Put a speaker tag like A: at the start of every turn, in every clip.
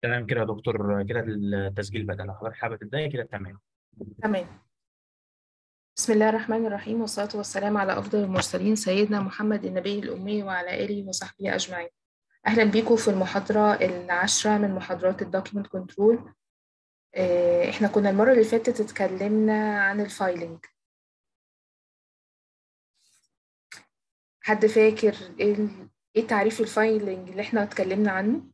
A: تمام كده يا دكتور كده التسجيل بدأ لو حضرتك حابة تبدأي كده تمام
B: تمام بسم الله الرحمن الرحيم والصلاة والسلام على أفضل المرسلين سيدنا محمد النبي الأمي وعلى آله وصحبه أجمعين أهلا بيكم في المحاضرة العاشرة من محاضرات الدوكيمنت كنترول إحنا كنا المرة اللي فاتت اتكلمنا عن الفايلنج حد فاكر إيه ال- إيه تعريف الفايلنج اللي إحنا اتكلمنا عنه؟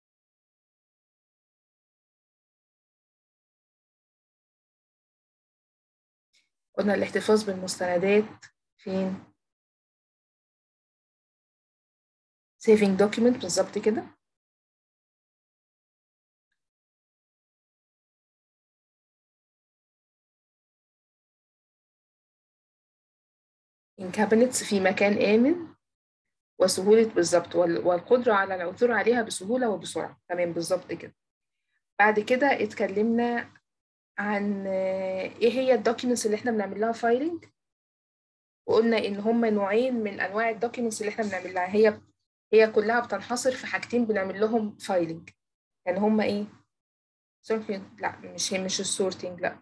B: قلنا الاحتفاظ بالمستندات فين؟ saving document بالظبط كده in cabinets في مكان آمن وسهولة بالظبط وال- والقدرة على العثور عليها بسهولة وبسرعة تمام بالظبط كده بعد كده اتكلمنا عن آه، ايه هي الدوكيومنتس اللي احنا بنعمل لها فايلنج وقلنا ان هما نوعين من انواع الدوكيومنتس اللي احنا بنعمل لها هي هي كلها بتنحصر في حاجتين بنعمل لهم فايلنج يعني هما ايه sorting لا مش هي مش السورتنج لا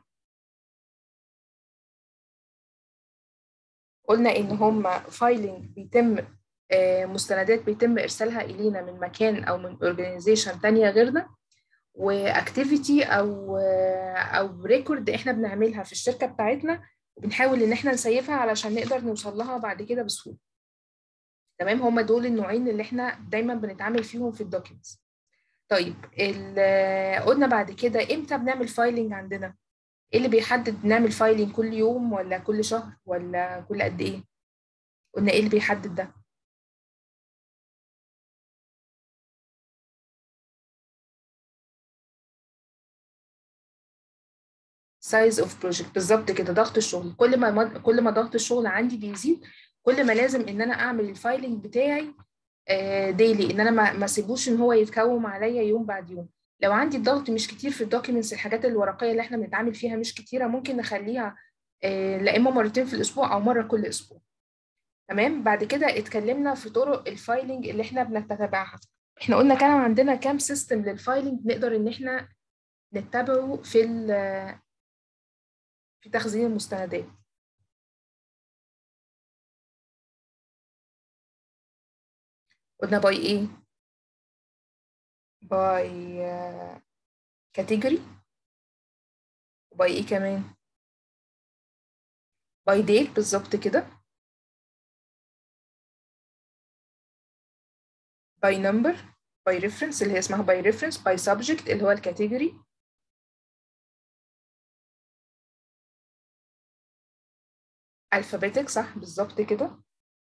B: قلنا ان هما فايلنج بيتم آه، مستندات بيتم ارسالها الينا من مكان او من اورجانيزيشن تانية غيرنا واكتيفيتي او او ريكورد احنا بنعملها في الشركه بتاعتنا وبنحاول ان احنا نسيفها علشان نقدر نوصل لها بعد كده بسهوله تمام هما دول النوعين اللي احنا دايما بنتعامل فيهم في الدوكيومنتس طيب ال- قلنا بعد كده امتى بنعمل فايلنج عندنا ايه اللي بيحدد نعمل فايلنج كل يوم ولا كل شهر ولا كل قد ايه قلنا ايه اللي بيحدد ده سايز اوف بروجكت بالظبط كده ضغط الشغل كل ما مد- كل ما ضغط الشغل عندي بيزيد كل ما لازم ان انا اعمل الفايلنج بتاعي ديلي ان انا ما ما اسيبوش ان هو يتكوم عليا يوم بعد يوم لو عندي الضغط مش كتير في الدوكيومنتس الحاجات الورقيه اللي احنا بنتعامل فيها مش كتيره ممكن نخليها آه، لا اما مرتين في الاسبوع او مره كل اسبوع تمام بعد كده اتكلمنا في طرق الفايلنج اللي احنا بنتبعها احنا قلنا كان عندنا كام سيستم للفايلنج نقدر ان احنا نتبعه في ال- في تخزين المستندات قلنا باي ايه باي كاتيجوري وباي ايه كمان باي ديت بالظبط كده باي نمبر باي ريفرنس اللي هي اسمها باي ريفرنس باي سبجكت اللي هو الكاتيجوري alphabetic صح بالظبط كده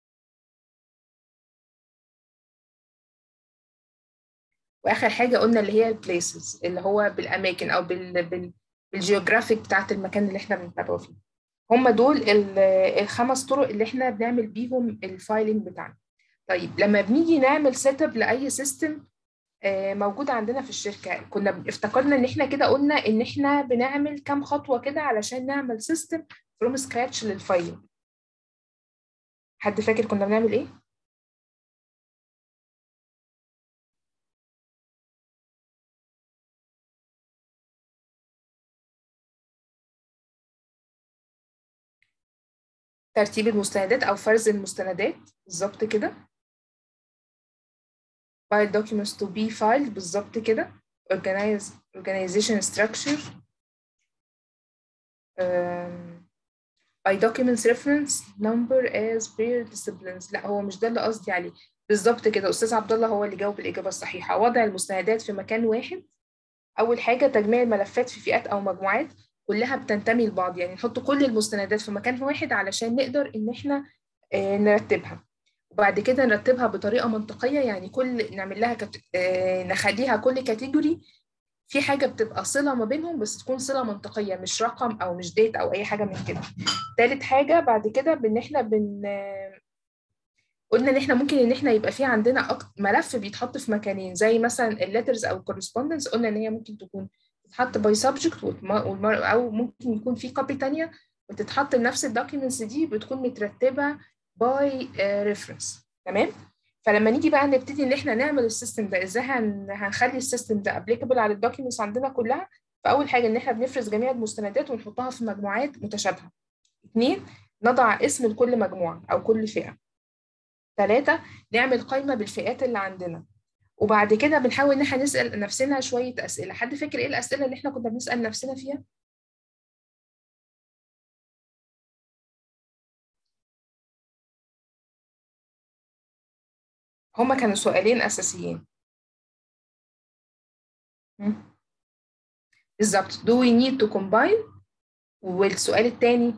B: واخر حاجه قلنا اللي هي البليسز اللي هو بالاماكن او بال بال بالجيوغرافيك بتاعت المكان اللي احنا بنتابعه فيه هم دول ال- الخمس طرق اللي احنا بنعمل بيهم الفايلنج بتاعنا طيب لما بنيجي نعمل سيت اب لاي سيستم موجود عندنا في الشركه كنا ب- افتكرنا ان احنا كده قلنا ان احنا بنعمل كام خطوه كده علشان نعمل سيستم فروم سكراتش للفايلنج حد فاكر كنا بنعمل ايه ترتيب المستندات او فرز المستندات بالظبط كده file documents to be filed بالظبط كده organize organization structure um, by documents reference number as per disciplines لا هو مش ده اللي قصدي عليه بالظبط كده استاذ عبد الله هو اللي جاوب الاجابه الصحيحه وضع المستندات في مكان واحد اول حاجه تجميع الملفات في فئات او مجموعات كلها بتنتمي لبعض يعني نحط كل المستندات في مكان واحد علشان نقدر ان احنا آه، نرتبها وبعد كده نرتبها بطريقه منطقيه يعني كل نعمل لها كت... آه، نخليها كل كاتيجوري في حاجه بتبقى صله ما بينهم بس تكون صله منطقيه مش رقم او مش ديت او اي حاجه من كده تالت حاجه بعد كده بان احنا بن آه، قلنا ان احنا ممكن ان احنا يبقى في عندنا أك... ملف بيتحط في مكانين زي مثلا الليترز او الكورسبوندنس قلنا ان هي ممكن تكون تتحط باي سبجكت او ممكن يكون في كوبي تانية وتتحط لنفس الدوكيومنتس دي بتكون مترتبه باي ريفرنس تمام فلما نيجي بقى نبتدي ان احنا نعمل السيستم ده ازاي هن... هنخلي السيستم ده ابليكابل على الدوكيومنتس عندنا كلها فاول حاجه ان احنا بنفرز جميع المستندات ونحطها في مجموعات متشابهه اثنين نضع اسم لكل مجموعه او كل فئه ثلاثة نعمل قائمة بالفئات اللي عندنا وبعد كده بنحاول ان احنا نسأل نفسنا شوية أسئلة حد فاكر ايه الأسئلة اللي احنا كنا بنسأل نفسنا فيها؟ هما كانوا سؤالين أساسيين بالظبط do we need to combine والسؤال التاني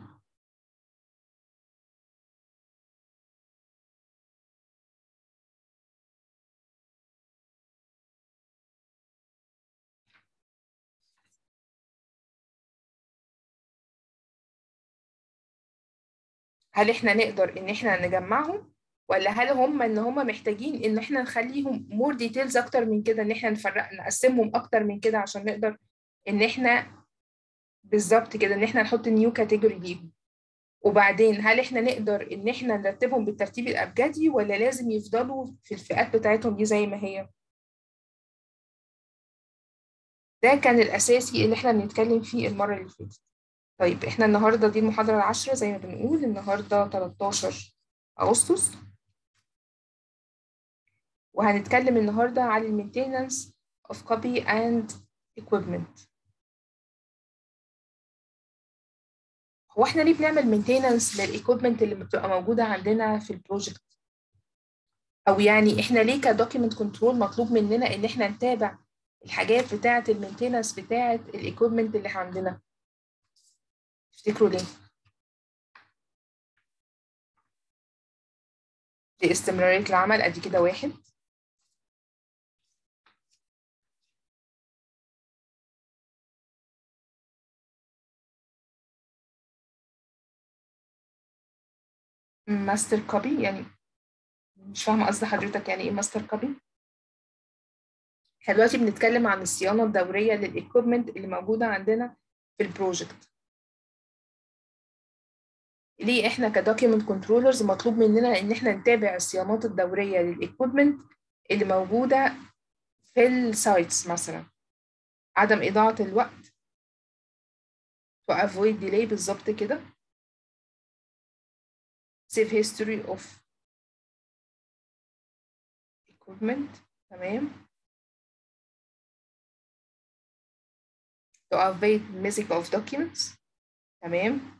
B: هل احنا نقدر ان احنا نجمعهم ولا هل هم ان هم محتاجين ان احنا نخليهم مور ديتيلز اكتر من كده ان احنا نفرق نقسمهم اكتر من كده عشان نقدر ان احنا بالظبط كده ان احنا نحط نيو كاتيجوري ليهم وبعدين هل احنا نقدر ان احنا نرتبهم بالترتيب الابجدي ولا لازم يفضلوا في الفئات بتاعتهم دي زي ما هي ده كان الاساسي اللي احنا بنتكلم فيه المره اللي فاتت طيب احنا النهارده دي المحاضره العاشره زي ما بنقول النهارده 13 اغسطس وهنتكلم النهارده عن المينتيننس of copy and equipment هو احنا ليه بنعمل مينتيننس للايكويبمنت اللي بتبقى موجوده عندنا في البروجكت او يعني احنا ليه كدوكيمنت كنترول مطلوب مننا ان احنا نتابع الحاجات بتاعه المينتيننس بتاعه الايكويبمنت اللي عندنا تفتكروا ليه لاستمرارية العمل ادي كده واحد ماستر كوبي يعني مش فاهمة قصد حضرتك يعني ايه ماستر كوبي احنا دلوقتي بنتكلم عن الصيانة الدورية للإيكويبمنت اللي موجودة عندنا في البروجكت ليه احنا كدوكيمنت كنترولرز مطلوب مننا ان احنا نتابع الصيانات الدورية للإيكويبمنت اللي موجودة في السايتس مثلا عدم إضاعة الوقت to avoid delay بالظبط كده save history of equipment تمام to avoid missing of documents تمام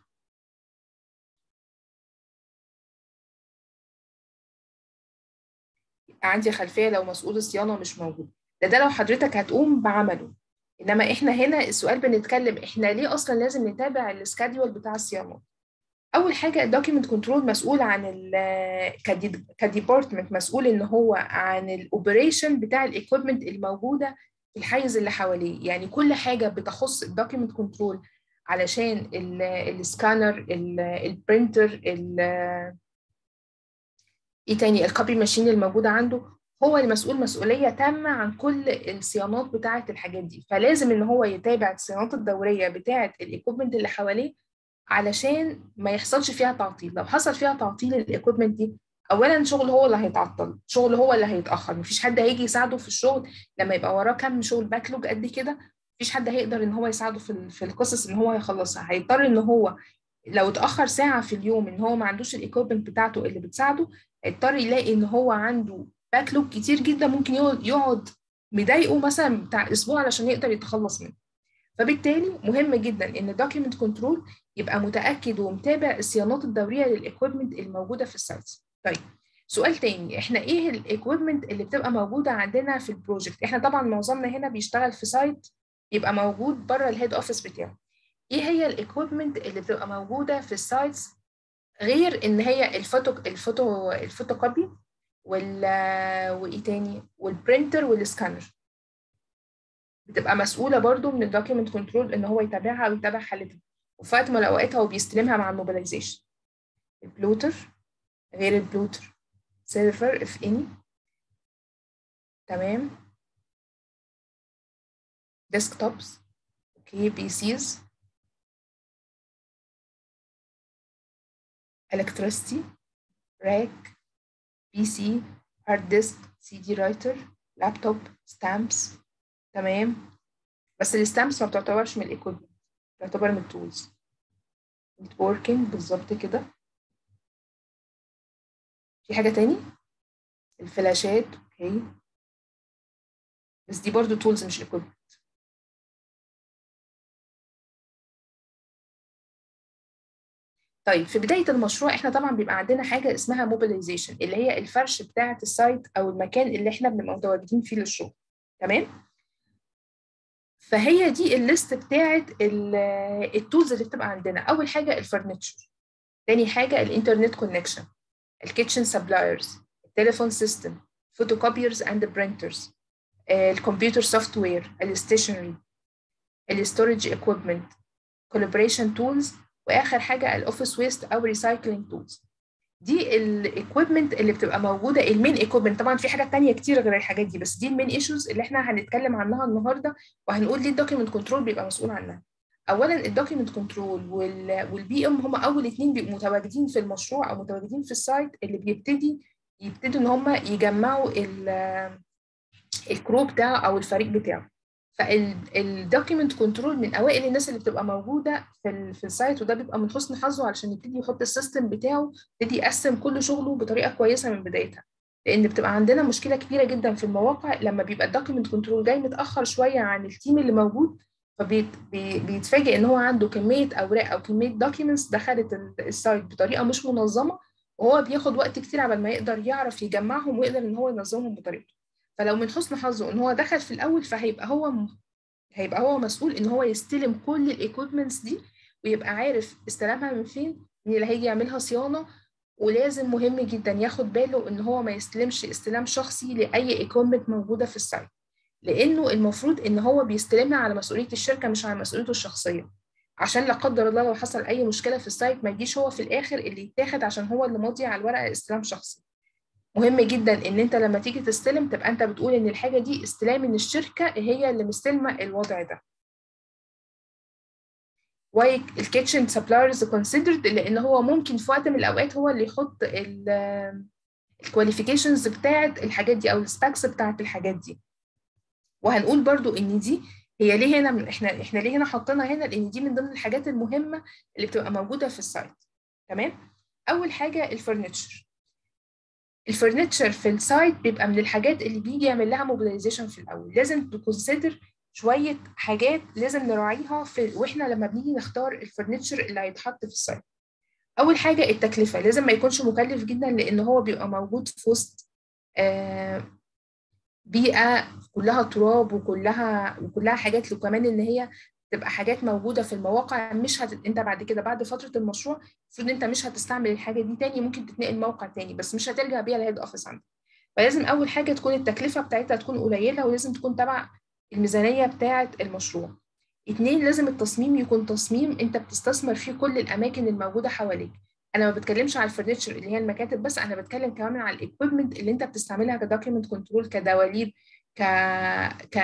B: عندي خلفية لو مسؤول الصيانة مش موجود ده ده لو حضرتك هتقوم بعمله إنما إحنا هنا السؤال بنتكلم إحنا ليه أصلا لازم نتابع السكادول بتاع الصيانات اول حاجه الدوكيمنت كنترول مسؤول عن ال كديبارتمنت مسؤول ان هو عن الاوبريشن بتاع الايكويبمنت الموجوده في الحيز اللي حواليه يعني كل حاجه بتخص الدوكيمنت كنترول علشان السكانر البرينتر ايه تاني الكوبي ماشين الموجوده عنده هو المسؤول مسؤوليه تامه عن كل الصيانات بتاعه الحاجات دي فلازم ان هو يتابع الصيانات الدوريه بتاعه الايكويبمنت اللي حواليه علشان ما يحصلش فيها تعطيل لو حصل فيها تعطيل الايكويبمنت دي اولا شغل هو اللي هيتعطل شغل هو اللي هيتاخر مفيش حد هيجي يساعده في الشغل لما يبقى وراه كم شغل باكلوج قد كده مفيش حد هيقدر ان هو يساعده في في القصص ان هو يخلصها هيضطر ان هو لو اتاخر ساعه في اليوم ان هو ما عندوش الايكويبمنت بتاعته اللي بتساعده هيضطر يلاقي ان هو عنده باكلوج كتير جدا ممكن يقعد مضايقه مثلا بتاع اسبوع علشان يقدر يتخلص منه فبالتالي مهم جدا ان الدوكيمنت كنترول يبقى متاكد ومتابع الصيانات الدوريه للايكويبمنت الموجوده في السايتس طيب سؤال تاني احنا ايه الايكويبمنت اللي بتبقى موجوده عندنا في البروجكت احنا طبعا معظمنا هنا بيشتغل في سايت يبقى موجود بره الهيد اوفيس بتاعه ايه هي الايكويبمنت اللي بتبقى موجوده في السايتس غير ان هي الفوتو الفوتو الفوتوكوبي وال وايه تاني والبرينتر والسكانر بتبقى مسؤوله برضو من الدوكيمنت كنترول ان هو يتابعها ويتابع حالتها وفي وقت من الاوقات هو بيستلمها مع الموبيلايزيشن البلوتر غير البلوتر سيرفر اف اني تمام ديسكتوبس اوكي بي سيز electricity rack بي سي هارد ديسك سي دي رايتر لابتوب ستامبس تمام بس الستامبس ما بتعتبرش من الايكويبمنت تعتبر من التولز نتوركينج بالظبط كده في حاجة تاني الفلاشات اوكي بس دي برضو تولز مش ايكويبمنت طيب في بداية المشروع احنا طبعا بيبقى عندنا حاجة اسمها موبيلايزيشن اللي هي الفرش بتاعة السايت أو المكان اللي احنا بنبقى متواجدين فيه للشغل تمام؟ فهي دي الليست بتاعة التولز اللي بتبقى عندنا أول حاجة الفرنتشر تاني حاجة الإنترنت كونكشن الكيتشن سبلايرز التليفون سيستم فوتوكوبيرز اند برينترز الكمبيوتر سوفت وير الستيشنري الستورج اكويبمنت كولابريشن تولز واخر حاجه الاوفيس ويست او ريسايكلينج تولز دي الايكويبمنت اللي بتبقى موجوده المين ايكويبمنت طبعا في حاجات تانية كتير غير الحاجات دي بس دي المين ايشوز اللي احنا هنتكلم عنها النهارده وهنقول ليه الدوكيمنت كنترول بيبقى مسؤول عنها اولا الدوكيمنت كنترول والبي ام هم اول اتنين بيبقوا متواجدين في المشروع او متواجدين في السايت اللي بيبتدي يبتدوا ان هم يجمعوا الكرو بتاعه او الفريق بتاعه فالدوكيمنت كنترول من اوائل الناس اللي بتبقى موجوده في ال في السايت وده بيبقى من حسن حظه علشان يبتدي يحط السيستم بتاعه يبتدي يقسم كل شغله بطريقه كويسه من بدايتها لان بتبقى عندنا مشكله كبيره جدا في المواقع لما بيبقى الدوكيمنت كنترول جاي متاخر شويه عن التيم اللي موجود فبيتفاجئ ان هو عنده كميه اوراق او كميه دوكيومنتس دخلت السايت بطريقه مش منظمه وهو بياخد وقت كتير على ما يقدر يعرف يجمعهم ويقدر ان هو ينظمهم بطريقته فلو من حسن حظه ان هو دخل في الاول فهيبقى هو م... هيبقى هو مسؤول ان هو يستلم كل الايكويبمنتس دي ويبقى عارف استلمها من فين مين اللي هيجي يعملها صيانه ولازم مهم جدا ياخد باله ان هو ما يستلمش استلام شخصي لاي ايكويبمنت موجوده في السايت لانه المفروض ان هو بيستلمها على مسؤوليه الشركه مش على مسؤوليته الشخصيه عشان لا قدر الله لو حصل اي مشكله في السايت ما يجيش هو في الاخر اللي يتاخد عشان هو اللي ماضي على الورقه استلام شخصي مهم جدا ان انت لما تيجي تستلم تبقى انت بتقول ان الحاجه دي استلام من الشركه هي اللي مستلمه الوضع ده واي الكيتشن سبلايرز كونسيدرد لان هو ممكن في وقت من الاوقات هو اللي يحط الكواليفيكيشنز بتاعه الحاجات دي او السباكس بتاعه الحاجات دي وهنقول برضو ان دي هي ليه هنا من احنا احنا ليه هنا حاطينها هنا لان دي من ضمن الحاجات المهمه اللي بتبقى موجوده في السايت تمام اول حاجه الفرنتشر الفرنتشر في السايت بيبقى من الحاجات اللي بيجي يعمل لها موبيلايزيشن في الاول لازم تكونسيدر شويه حاجات لازم نراعيها في واحنا لما بنيجي نختار الفرنتشر اللي هيتحط في السايت اول حاجه التكلفه لازم ما يكونش مكلف جدا لان هو بيبقى موجود في وسط آه بيئه كلها تراب وكلها وكلها حاجات وكمان ان هي تبقى حاجات موجوده في المواقع مش هت... انت بعد كده بعد فتره المشروع المفروض انت مش هتستعمل الحاجه دي تاني ممكن تتنقل موقع تاني بس مش هترجع بيها الهيد اوفيس عندك فلازم اول حاجه تكون التكلفه بتاعتها تكون قليله ولازم تكون تبع الميزانيه بتاعه المشروع اتنين لازم التصميم يكون تصميم انت بتستثمر فيه كل الاماكن الموجوده حواليك انا ما بتكلمش على الفرنتشر اللي هي المكاتب بس انا بتكلم كمان على الايكويبمنت اللي انت بتستعملها كدوكيمنت كنترول كدواليب ك ك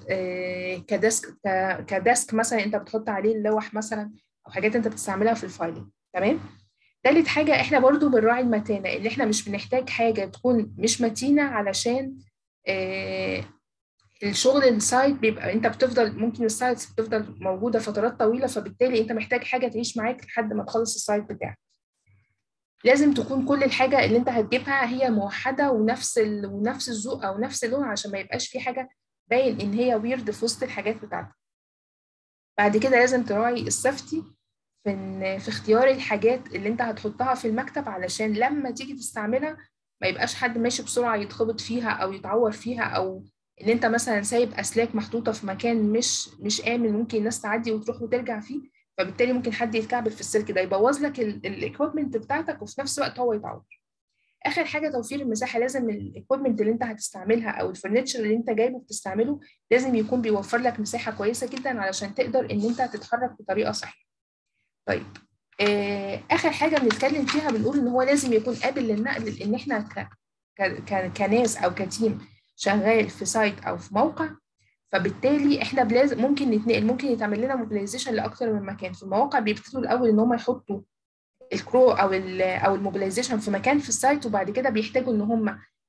B: كديسك ك... كديسك مثلا انت بتحط عليه اللوح مثلا او حاجات انت بتستعملها في الفايلنج تمام تالت حاجة احنا برضو بنراعي المتانة اللي احنا مش بنحتاج حاجة تكون مش متينة علشان اه الشغل السايت بيبقى انت بتفضل ممكن السايتس بتفضل موجودة فترات طويلة فبالتالي انت محتاج حاجة تعيش معاك لحد ما تخلص السايت بتاعك لازم تكون كل الحاجة اللي انت هتجيبها هي موحدة ونفس ال... ونفس الذوق او نفس اللون عشان ما يبقاش في حاجة باين ان هي ويرد في وسط الحاجات بتاعتك بعد كده لازم تراعي السيفتي في إن في اختيار الحاجات اللي انت هتحطها في المكتب علشان لما تيجي تستعملها ما يبقاش حد ماشي بسرعة يتخبط فيها او يتعور فيها او ان انت مثلا سايب اسلاك محطوطة في مكان مش مش امن ممكن الناس تعدي وتروح وترجع فيه فبالتالي ممكن حد يتكعبل في السلك ده يبوظ لك الايكويبمنت بتاعتك وفي نفس الوقت هو يتعور اخر حاجه توفير المساحه لازم الايكويبمنت اللي انت هتستعملها او الفرنتشر اللي انت جايبه بتستعمله لازم يكون بيوفر لك مساحه كويسه جدا علشان تقدر ان انت تتحرك بطريقه صحيحه طيب آه اخر حاجه بنتكلم فيها بنقول ان هو لازم يكون قابل للنقل لان احنا ك... ك... كناس او كتيم شغال في سايت او في موقع فبالتالي احنا بلازم ممكن نتنقل ممكن يتعمل لنا موبيلايزيشن لاكتر من مكان في المواقع بيبتدوا الاول ان هم يحطوا الكرو او ال او الموبيلايزيشن في مكان في السايت وبعد كده بيحتاجوا ان هم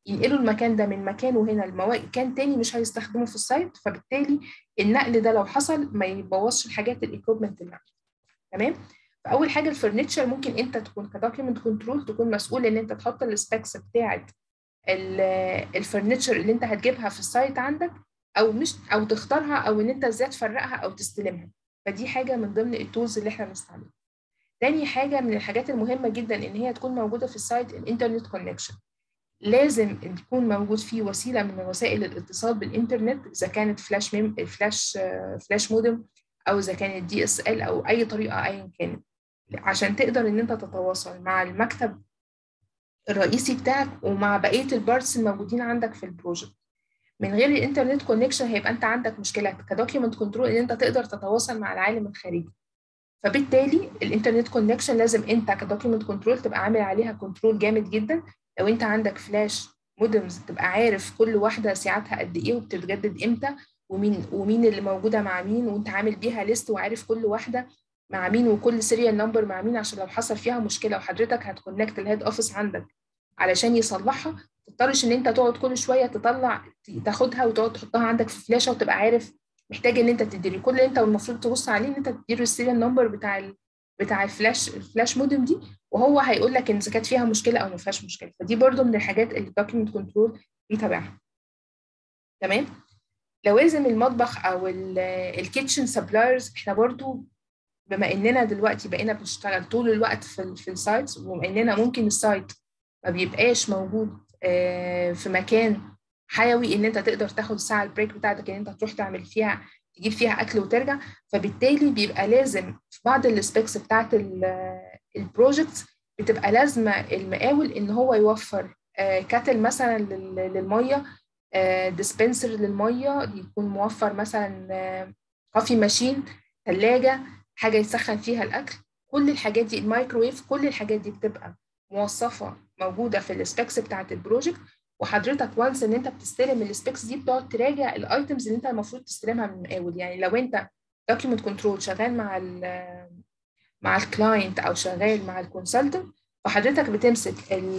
B: ينقلوا المكان ده من مكانه هنا لمكان تاني مش هيستخدمه في السايت فبالتالي النقل ده لو حصل ما يبوظش الحاجات الايكويبمنت اللي عندك تمام فاول حاجه الفرنتشر ممكن انت تكون كدوكيمنت كنترول تكون مسؤول ان انت تحط السبيكس بتاعه الفرنتشر اللي انت هتجيبها في السايت عندك او مش او تختارها او ان انت ازاي تفرقها او تستلمها فدي حاجه من ضمن التولز اللي احنا بنستعملها تاني حاجه من الحاجات المهمه جدا ان هي تكون موجوده في السايت الانترنت كونكشن لازم يكون موجود فيه وسيله من وسائل الاتصال بالانترنت اذا كانت فلاش ميم فلاش فلاش مودم او اذا كانت دي اس ال او اي طريقه ايا كانت عشان تقدر ان انت تتواصل مع المكتب الرئيسي بتاعك ومع بقيه البارتس الموجودين عندك في البروجكت من غير الانترنت كونكشن هيبقى انت عندك مشكله كدوكيمنت كنترول ان انت تقدر تتواصل مع العالم الخارجي فبالتالي الانترنت كونكشن لازم انت كدوكيمنت كنترول تبقى عامل عليها كنترول جامد جدا لو انت عندك فلاش مودمز تبقى عارف كل واحده ساعتها قد ايه وبتتجدد امتى ومين ومين اللي موجوده مع مين وانت عامل بيها ليست وعارف كل واحده مع مين وكل سيريال نمبر مع مين عشان لو حصل فيها مشكله وحضرتك هتكونكت الهيد اوفيس عندك علشان يصلحها ما تضطرش ان انت تقعد كل شويه تطلع تاخدها وتقعد تحطها عندك في فلاشه وتبقى عارف محتاج ان انت تديري كل اللي انت المفروض تبص عليه ان انت تديله السيريال نمبر بتاع ال بتاع الفلاش الفلاش مودم دي وهو هيقول لك ان اذا كانت فيها مشكله او ما فيهاش مشكله فدي برده من الحاجات اللي الدوكيمنت كنترول بيتابعها تمام لوازم المطبخ او الكيتشن سبلايرز احنا برضو بما اننا دلوقتي بقينا بنشتغل طول الوقت في في السايتس وبما اننا ممكن السايت ما بيبقاش موجود في مكان حيوي ان انت تقدر تاخد الساعه البريك بتاعتك ان انت تروح تعمل فيها تجيب فيها اكل وترجع فبالتالي بيبقى لازم في بعض السبيكس بتاعت البروجكت بتبقى لازمه المقاول ان هو يوفر كاتل مثلا للميه ديسبنسر للميه يكون موفر مثلا كافي ماشين ثلاجه حاجه يسخن فيها الاكل كل الحاجات دي الميكرويف كل الحاجات دي بتبقى موصفه موجوده في السبيكس بتاعت البروجكت وحضرتك وانس ان انت بتستلم السبيكس دي بتقعد تراجع الايتمز اللي انت المفروض تستلمها من المقاول يعني لو انت دوكيمنت كنترول شغال مع ال مع الكلاينت او شغال مع الكونسلتنت فحضرتك بتمسك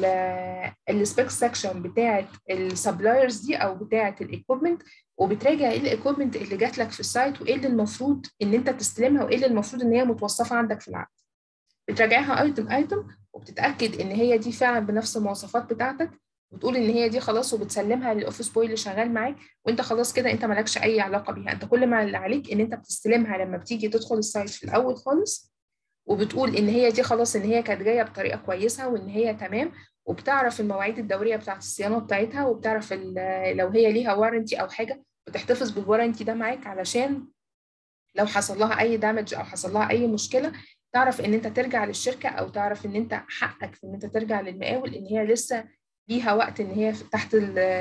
B: السبيكس سكشن بتاعه السبلايرز دي او بتاعه الايكويبمنت وبتراجع ايه الايكويبمنت اللي جات لك في السايت وايه اللي المفروض ان انت تستلمها وايه اللي المفروض ان هي متوصفه عندك في العقد بتراجعها ايتم ايتم وبتتاكد ان هي دي فعلا بنفس المواصفات بتاعتك وتقول ان هي دي خلاص وبتسلمها للاوفيس بوي اللي شغال معاك وانت خلاص كده انت مالكش اي علاقه بيها انت كل ما اللي عليك ان انت بتستلمها لما بتيجي تدخل السايت في الاول خالص وبتقول ان هي دي خلاص ان هي كانت جايه بطريقه كويسه وان هي تمام وبتعرف المواعيد الدوريه بتاعت الصيانه بتاعتها وبتعرف لو هي ليها وارنتي او حاجه بتحتفظ بالوارنتي ده معاك علشان لو حصل لها اي دامج او حصل لها اي مشكله تعرف ان انت ترجع للشركه او تعرف ان انت حقك في ان انت ترجع للمقاول ان هي لسه ليها وقت ان هي تحت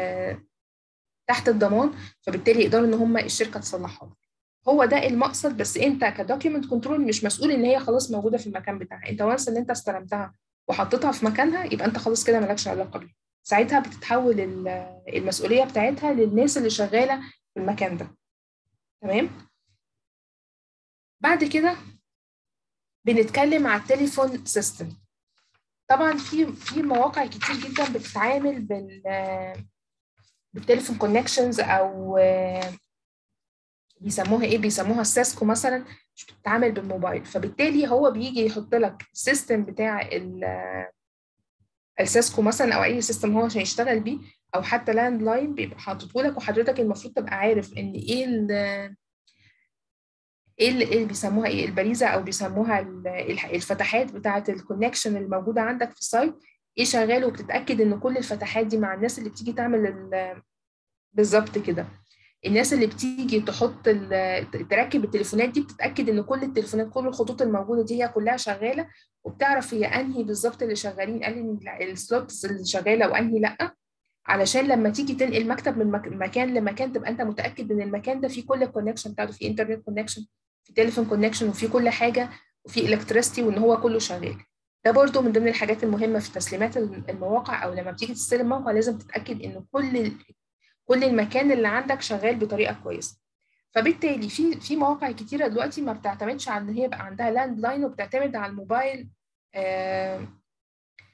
B: تحت الضمان فبالتالي يقدروا ان هم الشركه تصلحها هو ده المقصد بس انت كدوكيمنت كنترول مش مسؤول ان هي خلاص موجوده في المكان بتاعها انت وانس ان انت استلمتها وحطيتها في مكانها يبقى انت خلاص كده مالكش علاقه بيها ساعتها بتتحول المسؤوليه بتاعتها للناس اللي شغاله في المكان ده تمام بعد كده بنتكلم على التليفون سيستم طبعا في في مواقع كتير جدا بتتعامل بال بالتليفون كونكشنز او بيسموها ايه بيسموها السيسكو مثلا مش بتتعامل بالموبايل فبالتالي هو بيجي يحط لك السيستم بتاع السيسكو مثلا او اي سيستم هو عشان يشتغل بيه او حتى لاند لاين بيبقى حاططه لك وحضرتك المفروض تبقى عارف ان ايه ال ايه اللي بيسموها ايه البريزه او بيسموها الفتحات بتاعه الكونكشن الموجوده عندك في السايت ايه شغال وبتتاكد ان كل الفتحات دي مع الناس اللي بتيجي تعمل بالظبط كده الناس اللي بتيجي تحط تركب التليفونات دي بتتاكد ان كل التليفونات كل الخطوط الموجوده دي هي كلها شغاله وبتعرف هي انهي بالظبط اللي شغالين انهي السلوتس اللي شغاله وانهي لا علشان لما تيجي تنقل مكتب من مكان لمكان تبقى انت متاكد ان المكان ده فيه كل الكونكشن بتاعته فيه انترنت كونكشن في تليفون كونكشن وفي كل حاجه وفي الكتريستي وان هو كله شغال ده برضو من ضمن الحاجات المهمه في تسليمات المواقع او لما بتيجي تستلم موقع لازم تتاكد ان كل كل المكان اللي عندك شغال بطريقه كويسه فبالتالي في في مواقع كتيره دلوقتي ما بتعتمدش على ان هي يبقى عندها لاند لاين وبتعتمد على الموبايل آه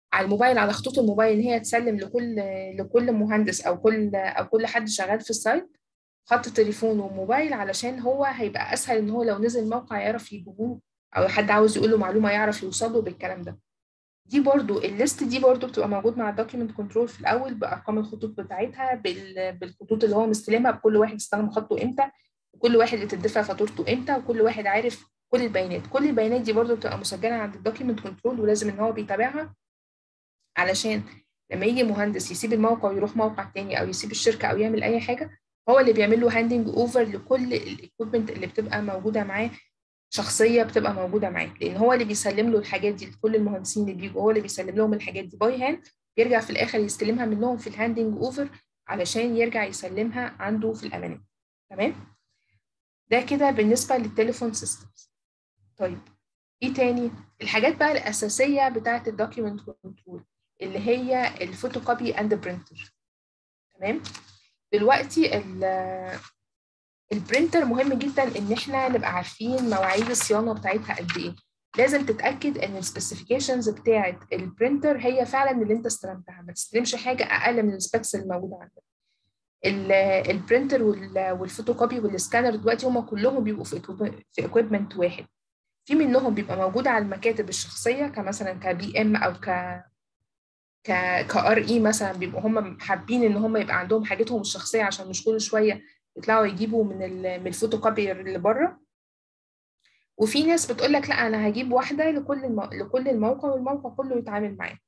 B: على الموبايل على خطوط الموبايل ان هي تسلم لكل لكل مهندس او كل او كل حد شغال في السايت خط تليفون وموبايل علشان هو هيبقى اسهل ان هو لو نزل موقع يعرف يجيبوه او حد عاوز يقول له معلومه يعرف يوصل له بالكلام ده دي برضو الليست دي برضو بتبقى موجود مع الدوكيمنت كنترول في الاول بارقام الخطوط بتاعتها بالخطوط اللي هو مستلمها بكل واحد استلم خطه امتى وكل واحد بتدفع فاتورته امتى وكل واحد عارف كل البيانات كل البيانات دي برضو بتبقى مسجله عند الدوكيمنت كنترول ولازم ان هو بيتابعها علشان لما يجي مهندس يسيب الموقع ويروح موقع تاني او يسيب الشركه او يعمل اي حاجه هو اللي بيعمل له هاندنج اوفر لكل الاكويبمنت اللي بتبقى موجوده معاه شخصيه بتبقى موجوده معاه لان هو اللي بيسلم له الحاجات دي لكل المهندسين اللي بيجوا هو اللي بيسلم لهم الحاجات دي باي هاند يرجع في الاخر يستلمها منهم في الهاندنج اوفر علشان يرجع يسلمها عنده في الامانات تمام ده كده بالنسبه للتليفون سيستمز طيب ايه تاني الحاجات بقى الاساسيه بتاعه الدوكيمنت كنترول اللي هي الفوتوكوبي اند برينتر تمام دلوقتي البرينتر مهم جدا ان احنا نبقى عارفين مواعيد الصيانه بتاعتها قد ايه لازم تتاكد ان السبيسيفيكيشنز بتاعه البرينتر هي فعلا اللي انت استلمتها ما تستلمش حاجه اقل من السبيكس اللي موجوده عندك البرينتر والفوتوكوبي والسكانر دلوقتي هم كلهم بيبقوا في في اكويبمنت واحد في منهم بيبقى موجود على المكاتب الشخصيه كمثلا كبي ام او ك ك كار اي مثلا بيبقوا هم حابين ان هم يبقى عندهم حاجتهم الشخصيه عشان مش كل شويه يطلعوا يجيبوا من من الفوتوكوبير اللي بره وفي ناس بتقول لك لا انا هجيب واحده لكل المو... لكل الموقع والموقع كله يتعامل معاه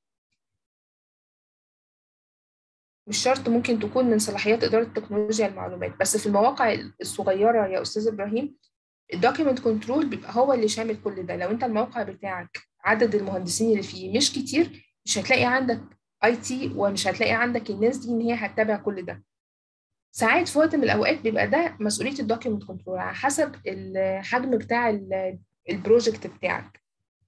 B: مش شرط ممكن تكون من صلاحيات اداره تكنولوجيا المعلومات بس في المواقع الصغيره يا استاذ ابراهيم الدوكيمنت كنترول بيبقى هو اللي شامل كل ده لو انت الموقع بتاعك عدد المهندسين اللي فيه مش كتير مش هتلاقي عندك اي تي ومش هتلاقي عندك الناس دي ان هي هتتابع كل ده ساعات في وقت من الاوقات بيبقى ده مسؤوليه الدوكيمنت كنترول على حسب الحجم بتاع البروجكت بتاعك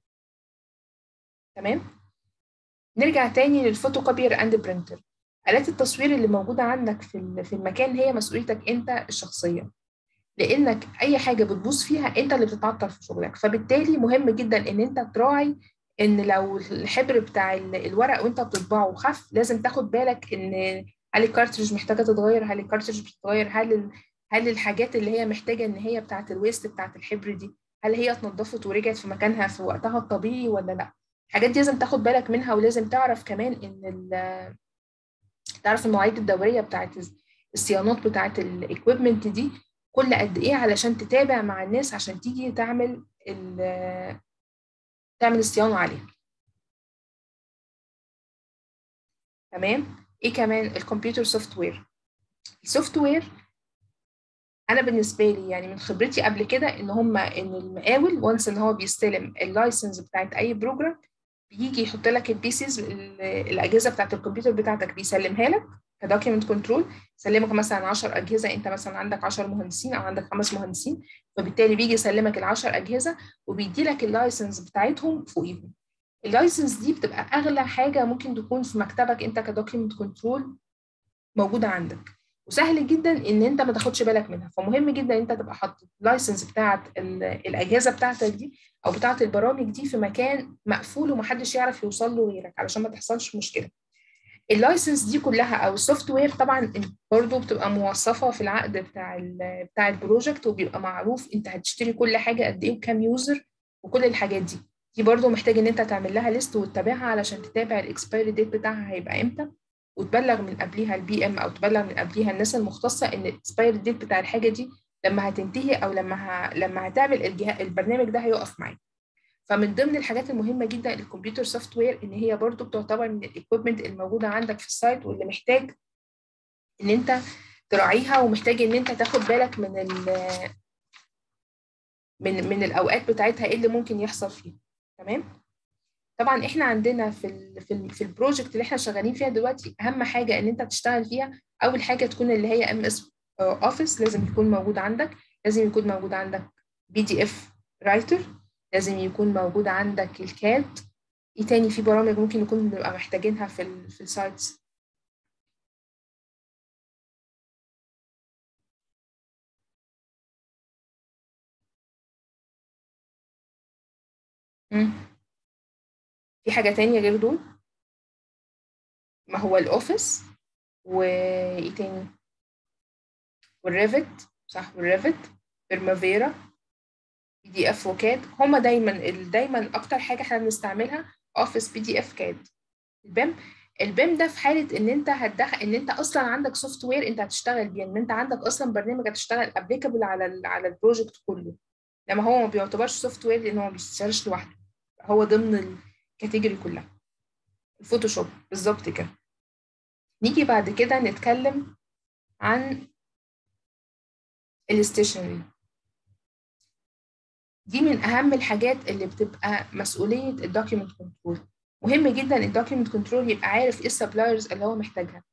B: تمام نرجع تاني للفوتوكوبير اند برينتر آلات التصوير اللي موجودة عندك في في المكان هي مسؤوليتك أنت الشخصية لأنك أي حاجة بتبوظ فيها أنت اللي بتتعطل في شغلك فبالتالي مهم جدا إن أنت تراعي إن لو الحبر بتاع الورق وأنت بتطبعه خف لازم تاخد بالك إن هل الكارتريج محتاجة تتغير هل الكارتريج بتتغير هل هل الحاجات اللي هي محتاجة إن هي بتاعة الويست بتاعة الحبر دي هل هي اتنضفت ورجعت في مكانها في وقتها الطبيعي ولا لأ الحاجات دي لازم تاخد بالك منها ولازم تعرف كمان إن تعرف المواعيد الدوريه بتاعت الصيانات بتاعت الاكويبمنت دي كل قد ايه علشان تتابع مع الناس عشان تيجي تعمل تعمل الصيانه عليها تمام ايه كمان الكمبيوتر سوفت وير السوفت وير انا بالنسبه لي يعني من خبرتي قبل كده ان هم ان المقاول وانس ان هو بيستلم اللايسنس بتاعت اي بروجرام بيجي يحط لك البيسز الاجهزه بتاعت الكمبيوتر بتاعتك بيسلمها لك كدوكيمنت كنترول يسلمك مثلا 10 اجهزه انت مثلا عندك 10 مهندسين او عندك خمس مهندسين فبالتالي بيجي يسلمك ال 10 اجهزه وبيدي لك اللايسنس بتاعتهم فوقيهم اللايسنس دي بتبقى اغلى حاجه ممكن تكون في مكتبك انت كدوكيمنت كنترول موجوده عندك وسهل جدا ان انت ما تاخدش بالك منها فمهم جدا ان انت تبقى حاطط اللايسنس بتاعت الاجهزه بتاعتك دي او بتاعت البرامج دي في مكان مقفول ومحدش يعرف يوصل له غيرك علشان ما تحصلش مشكله اللايسنس دي كلها او السوفت وير طبعا برضه بتبقى موصفه في العقد بتاع بتاع البروجكت وبيبقى معروف انت هتشتري كل حاجه قد ايه وكام يوزر وكل الحاجات دي دي برضه محتاج ان انت تعمل لها ليست وتتابعها علشان تتابع الاكسبايري ديت بتاعها هيبقى امتى وتبلغ من قبليها البي ام او تبلغ من قبليها الناس المختصه ان الاكسبايري ديت بتاع الحاجه دي لما هتنتهي او لما ه... لما هتعمل الجهاز البرنامج ده هيقف معاك فمن ضمن الحاجات المهمه جدا الكمبيوتر سوفت وير ان هي برضو بتعتبر من الاكويبمنت الموجوده عندك في السايت واللي محتاج ان انت تراعيها ومحتاج ان انت تاخد بالك من ال من من الاوقات بتاعتها ايه اللي ممكن يحصل فيها تمام طبعا احنا عندنا في ال في ال في البروجكت اللي احنا شغالين فيها دلوقتي اهم حاجه ان انت تشتغل فيها اول حاجه تكون اللي هي ام اس اوفيس لازم يكون موجود عندك لازم يكون موجود عندك بي دي اف رايتر لازم يكون موجود عندك الكاد ايه تاني في برامج ممكن نكون نبقى محتاجينها في ال في السايتس في حاجة تانية غير دول ما هو الاوفيس وايه تاني والريفت صح والريفت برمافيرا بي دي اف وكاد هما دايما دايما اكتر حاجه احنا بنستعملها اوفيس بي دي اف كاد البيم البيم ده في حاله ان انت هتدخل ان انت اصلا عندك سوفت وير انت هتشتغل بيه ان انت عندك اصلا برنامج هتشتغل ابليكابل على ال على البروجكت كله لما هو ما بيعتبرش سوفت وير لان هو ما بيشتغلش لوحده هو ضمن الكاتيجوري كلها الفوتوشوب بالظبط كده نيجي بعد كده نتكلم عن الاستيشنري دي من اهم الحاجات اللي بتبقى مسؤوليه الدوكيومنت كنترول مهم جدا الدوكيومنت كنترول يبقى عارف ايه السبلايرز اللي هو محتاجها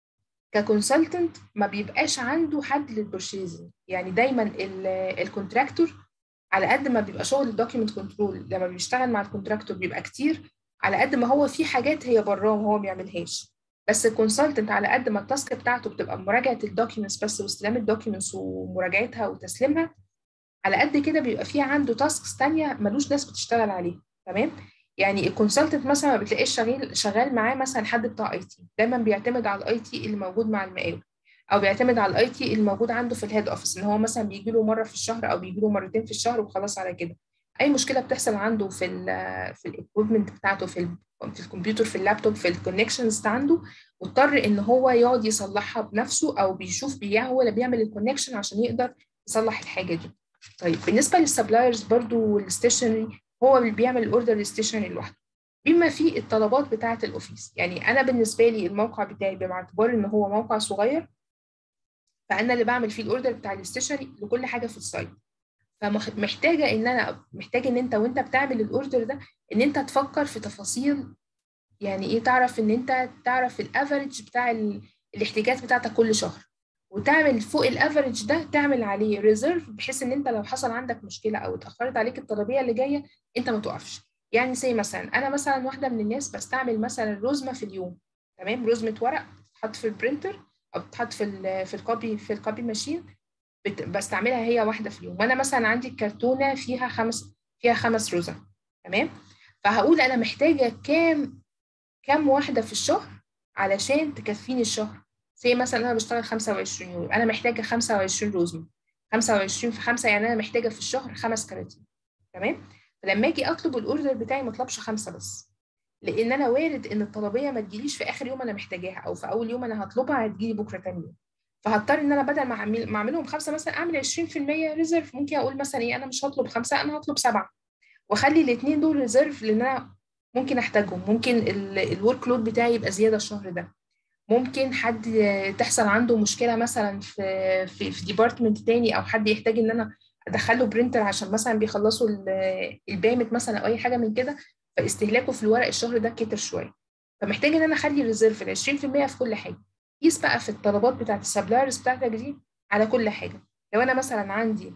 B: ككونسلتنت ما بيبقاش عنده حد للبرشيزنج يعني دايما الكونتراكتور على قد ما بيبقى شغل الدوكيومنت كنترول لما بيشتغل مع الكونتراكتور بيبقى كتير على قد ما هو في حاجات هي براه وهو ما بيعملهاش بس الكونسلتنت على قد ما التاسك بتاعته بتبقى مراجعه الدوكيومنتس بس واستلام الدوكيومنتس ومراجعتها وتسليمها على قد كده بيبقى في عنده تاسكس تانية ملوش ناس بتشتغل عليها تمام يعني الكونسلتنت مثلا ما بتلاقيش شغال شغال معاه مثلا حد بتاع اي تي دايما بيعتمد على الاي تي اللي موجود مع المقاول او بيعتمد على الاي تي اللي موجود عنده في الهيد اوفيس ان هو مثلا بيجي له مره في الشهر او بيجي له مرتين في الشهر وخلاص على كده اي مشكله بتحصل عنده في ال في الاكويبمنت بتاعته في ال في الكمبيوتر في اللابتوب في الكونكشنز عنده مضطر ان هو يقعد يصلحها بنفسه او بيشوف بيه هو اللي بيعمل الكونكشن عشان يقدر يصلح الحاجه دي طيب بالنسبه للسبلايرز برضو والستيشنري هو اللي بيعمل الاوردر للستيشنري لوحده بما فيه الطلبات بتاعه الاوفيس يعني انا بالنسبه لي الموقع بتاعي باعتبار ان هو موقع صغير فانا اللي بعمل فيه الاوردر بتاع الستيشنري لكل حاجه في السايت فمحتاجه ان انا محتاج ان انت وانت بتعمل الاوردر ده ان انت تفكر في تفاصيل يعني ايه تعرف ان انت تعرف الافريج بتاع الاحتياجات بتاعتك كل شهر وتعمل فوق الافريج ده تعمل عليه ريزيرف بحيث ان انت لو حصل عندك مشكله او اتاخرت عليك الطلبيه اللي جايه انت ما تقفش يعني زي مثلا انا مثلا واحده من الناس بستعمل مثلا رزمه في اليوم تمام رزمه ورق بتتحط في البرينتر او بتتحط في ال في الكوبي في الكوبي ماشين بستعملها هي واحده في اليوم وانا مثلا عندي الكرتونه فيها خمس فيها خمس رزم تمام فهقول انا محتاجه كام كام واحده في الشهر علشان تكفيني الشهر زي مثلا انا بشتغل 25 يوم انا محتاجه 25 رزمه 25 في 5 يعني انا محتاجه في الشهر خمس كراتين تمام فلما اجي اطلب الاوردر بتاعي ما اطلبش خمسه بس لان انا وارد ان الطلبيه ما تجيليش في اخر يوم انا محتاجاها او في اول يوم انا هطلبها هتجيلي بكره تاني يوم فهضطر ان انا بدل ما اعمل ما اعملهم خمسه مثلا اعمل 20% ريزيرف ممكن اقول مثلا ايه انا مش هطلب خمسه انا هطلب سبعه واخلي الاثنين دول ريزيرف لان انا ممكن احتاجهم ممكن الورك لود بتاعي يبقى زياده الشهر ده ممكن حد تحصل عنده مشكله مثلا في في, في ديبارتمنت تاني او حد يحتاج ان انا ادخله برينتر عشان مثلا بيخلصوا البامت مثلا او اي حاجه من كده فاستهلاكه في الورق الشهر ده كتر شويه فمحتاج ان انا اخلي ريزيرف ال 20% في كل حاجه قيس بقى في الطلبات بتاعت السبلايرز بتاعتك دي على كل حاجه لو انا مثلا عندي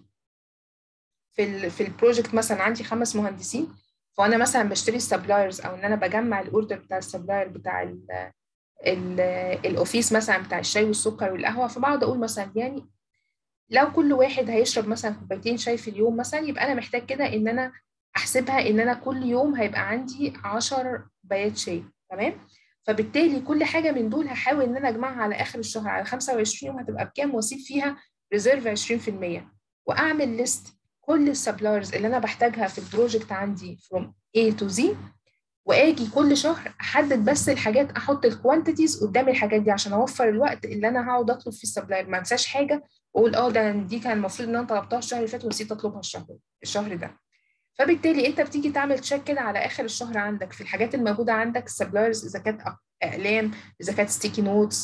B: في ال في البروجكت مثلا عندي خمس مهندسين فانا مثلا بشتري السبلايرز او ان انا بجمع الاوردر بتاع السبلاير بتاع ال ال الاوفيس مثلا بتاع الشاي والسكر والقهوه فبقعد اقول مثلا يعني لو كل واحد هيشرب مثلا كوبايتين شاي في اليوم مثلا يبقى انا محتاج كده ان انا احسبها ان انا كل يوم هيبقى عندي 10 بيات شاي تمام فبالتالي كل حاجه من دول هحاول ان انا اجمعها على اخر الشهر على 25 يوم هتبقى بكام واسيب فيها ريزيرف 20% واعمل ليست كل السبلايرز اللي انا بحتاجها في البروجكت عندي from A to Z واجي كل شهر احدد بس الحاجات احط الكوانتيتيز قدام الحاجات دي عشان اوفر الوقت اللي انا هقعد اطلب فيه السبلاير ما انساش حاجه واقول اه ده دي كان المفروض ان انا طلبتها الشهر اللي فات ونسيت اطلبها الشهر الشهر ده فبالتالي انت بتيجي تعمل تشيك كده على اخر الشهر عندك في الحاجات الموجوده عندك السبلايرز اذا كانت اقلام اذا كانت ستيكي نوتس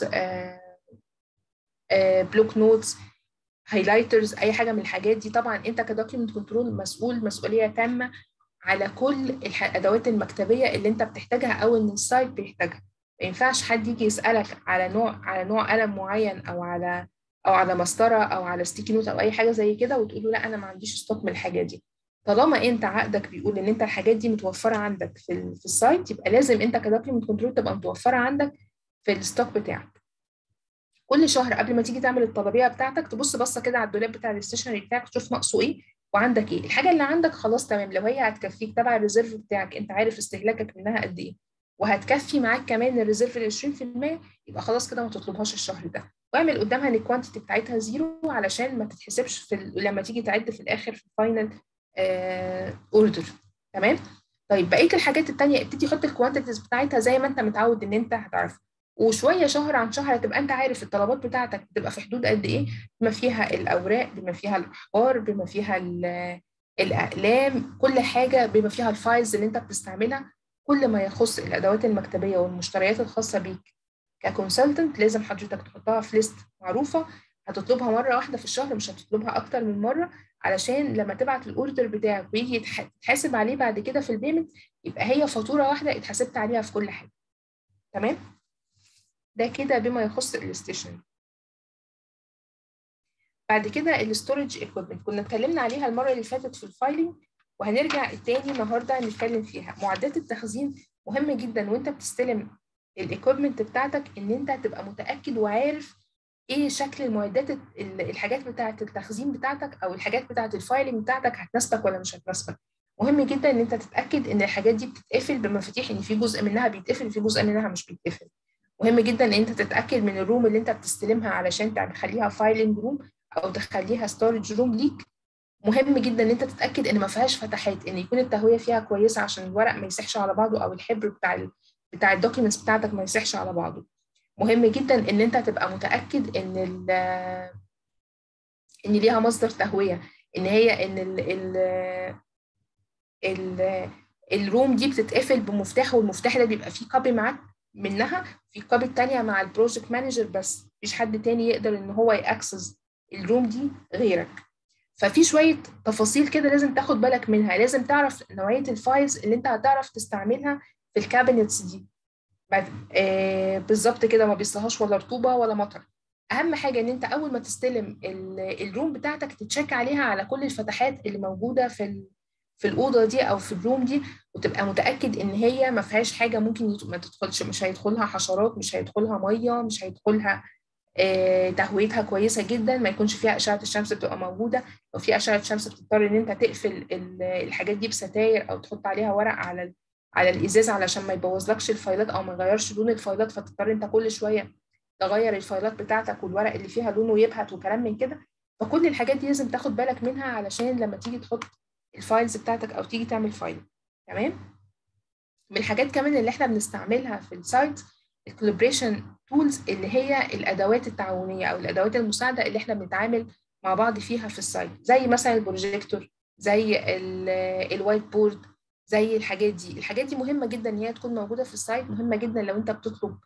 B: بلوك نوتس هايلايترز اي حاجه من الحاجات دي طبعا انت كدوكيمنت كنترول مسؤول مسؤوليه تامه على كل الادوات المكتبيه اللي انت بتحتاجها او ان السايت بيحتاجها ما ينفعش حد يجي يسالك على نوع على نوع قلم معين او على او على مسطره او على ستيكي نوت او اي حاجه زي كده وتقول له لا انا ما عنديش ستوك من الحاجه دي طالما انت عقدك بيقول ان انت الحاجات دي متوفره عندك في ال في السايت يبقى لازم انت كدوكيمنت كنترول تبقى متوفره عندك في الستوك بتاعك كل شهر قبل ما تيجي تعمل الطلبيه بتاعتك تبص بصه كده على الدولاب بتاع الستيشنري بتاعك تشوف ناقصه ايه وعندك ايه الحاجه اللي عندك خلاص تمام لو هي هتكفيك تبع الريزيرف بتاعك انت عارف استهلاكك منها قد ايه وهتكفي معاك كمان الريزيرف ال 20% يبقى خلاص كده ما تطلبهاش الشهر ده واعمل قدامها ان الكوانتيتي بتاعتها زيرو علشان ما تتحسبش في ال... لما تيجي تعد في الاخر في الفاينل اوردر تمام طيب بقيه الحاجات التانية ابتدي حط الكوانتيتيز بتاعتها زي ما انت متعود ان انت هتعرف وشويه شهر عن شهر هتبقى انت عارف الطلبات بتاعتك بتبقى في حدود قد ايه بما فيها الاوراق بما فيها الاحبار بما فيها الاقلام كل حاجه بما فيها الفايلز اللي انت بتستعملها كل ما يخص الادوات المكتبيه والمشتريات الخاصه بيك ككونسلتنت لازم حضرتك تحطها في ليست معروفه هتطلبها مره واحده في الشهر مش هتطلبها اكتر من مره علشان لما تبعت الاوردر بتاعك ويجي يتحاسب عليه بعد كده في البيمنت يبقى هي فاتوره واحده اتحاسبت عليها في كل حاجه تمام ده كده بما يخص الستيشن بعد كده الستورج ايكويبمنت كنا اتكلمنا عليها المره اللي فاتت في الفايلنج وهنرجع تاني النهارده نتكلم فيها معدات التخزين مهم جدا وانت بتستلم الايكويبمنت بتاعتك ان انت تبقى متاكد وعارف ايه شكل المعدات الحاجات بتاعه التخزين بتاعتك او الحاجات بتاعه الفايلنج بتاعتك هتناسبك ولا مش هتناسبك مهم جدا ان انت تتاكد ان الحاجات دي بتتقفل بمفاتيح ان في جزء منها بيتقفل في جزء منها مش بيتقفل مهم جدا ان انت تتاكد من الروم اللي انت بتستلمها علشان تخليها فايلنج روم او تخليها ستورج روم ليك مهم جدا ان انت تتاكد ان ما فيهاش فتحات ان يكون التهويه فيها كويسه عشان الورق ما يسحش على بعضه او الحبر بتاع ال بتاع الدوكيومنتس بتاعتك ما يسحش على بعضه مهم جدا ان انت تبقى متاكد ان ال ان ليها مصدر تهويه ان هي ان ال ال ال الروم دي بتتقفل بمفتاح والمفتاح ده بيبقى فيه كوبي معاك منها في كوبي التانية مع البروجكت مانجر بس مفيش حد تاني يقدر ان هو ياكسس الروم دي غيرك ففي شويه تفاصيل كده لازم تاخد بالك منها لازم تعرف نوعيه الفايلز اللي انت هتعرف تستعملها في الكابينتس دي آه بالظبط كده ما بيصلهاش ولا رطوبه ولا مطر اهم حاجه ان انت اول ما تستلم الروم بتاعتك تتشيك عليها على كل الفتحات اللي موجوده في في الاوضه دي او في الروم دي وتبقى متاكد ان هي ما فيهاش حاجه ممكن ما تدخلش مش هيدخلها حشرات مش هيدخلها ميه مش هيدخلها آه تهويتها كويسه جدا ما يكونش فيها اشعه الشمس بتبقى موجوده لو في اشعه شمس بتضطر ان انت تقفل الحاجات دي بستاير او تحط عليها ورق على على الازاز علشان ما يبوظلكش الفايلات او ما يغيرش لون الفايلات فتضطر انت كل شويه تغير الفايلات بتاعتك والورق اللي فيها لونه يبهت وكلام من كده فكل الحاجات دي لازم تاخد بالك منها علشان لما تيجي تحط الفايلز بتاعتك او تيجي تعمل فايل تمام من الحاجات كمان اللي احنا بنستعملها في السايت الكولابريشن تولز اللي هي الادوات التعاونيه او الادوات المساعده اللي احنا بنتعامل مع بعض فيها في السايت زي مثلا البروجيكتور زي الوايت بورد زي الحاجات دي الحاجات دي مهمه جدا ان هي تكون موجوده في السايت مهمه جدا لو انت بتطلب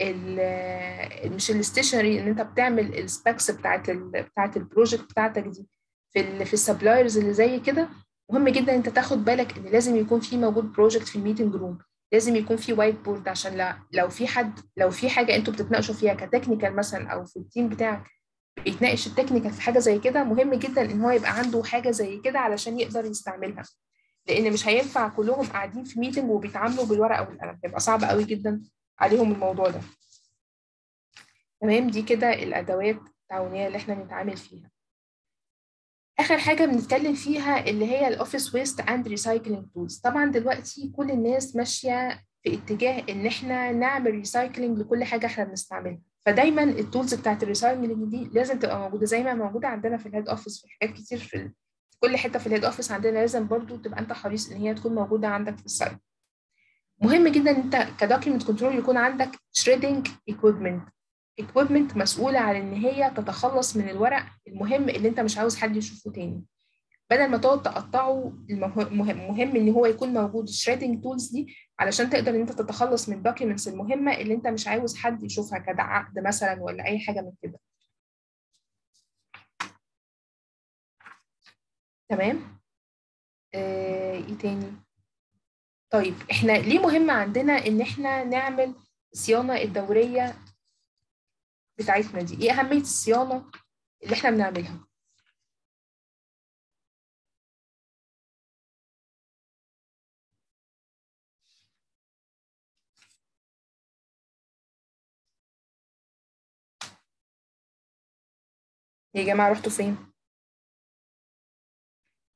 B: مش الستيشنري ان انت بتعمل السبيكس بتاعت ال بتاعت البروجكت بتاعتك دي في ال في السبلايرز اللي زي كده مهم جدا انت تاخد بالك ان لازم يكون في موجود بروجكت في الميتنج روم لازم يكون في وايت بورد عشان لا لو في حد لو في حاجه انتوا بتتناقشوا فيها كتكنيكال مثلا او في التيم بتاعك بيتناقش التكنيكال في حاجه زي كده مهم جدا ان هو يبقى عنده حاجه زي كده علشان يقدر يستعملها لان مش هينفع كلهم قاعدين في ميتنج وبيتعاملوا بالورقه والقلم هيبقى صعب قوي جدا عليهم الموضوع ده تمام دي كده الادوات التعاونيه اللي احنا بنتعامل فيها اخر حاجه بنتكلم فيها اللي هي الاوفيس ويست اند ريسايكلينج تولز طبعا دلوقتي كل الناس ماشيه في اتجاه ان احنا نعمل ريسايكلينج لكل حاجه احنا بنستعملها فدايما التولز بتاعت الريسايكلينج دي لازم تبقى موجوده زي ما موجوده عندنا في الهيد اوفيس في حاجات كتير في في كل حته في الهيد اوفيس عندنا لازم برضو تبقى انت حريص ان هي تكون موجوده عندك في السايت مهم جدا ان انت كدوكيمنت كنترول يكون عندك شريدنج ايكويبمنت equipment مسؤولة عن إن هي تتخلص من الورق المهم اللي أنت مش عاوز حد يشوفه تاني بدل ما تقعد تقطعه المهم مهم إن هو يكون موجود shredding tools دي علشان تقدر إن أنت تتخلص من documents المهمة اللي أنت مش عاوز حد يشوفها كده عقد مثلا ولا أي حاجة من كده تمام آه، إيه تاني طيب إحنا ليه مهم عندنا إن إحنا نعمل الصيانة الدورية بتاعتنا دي ايه اهميه الصيانه اللي احنا بنعملها يا جماعه رحتوا فين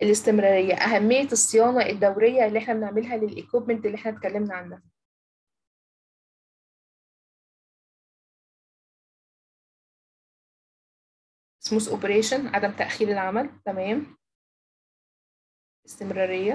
B: الاستمراريه اهميه الصيانه الدوريه اللي احنا بنعملها للايكوبمنت اللي احنا اتكلمنا عنها سموث اوبريشن عدم تأخير العمل تمام استمرارية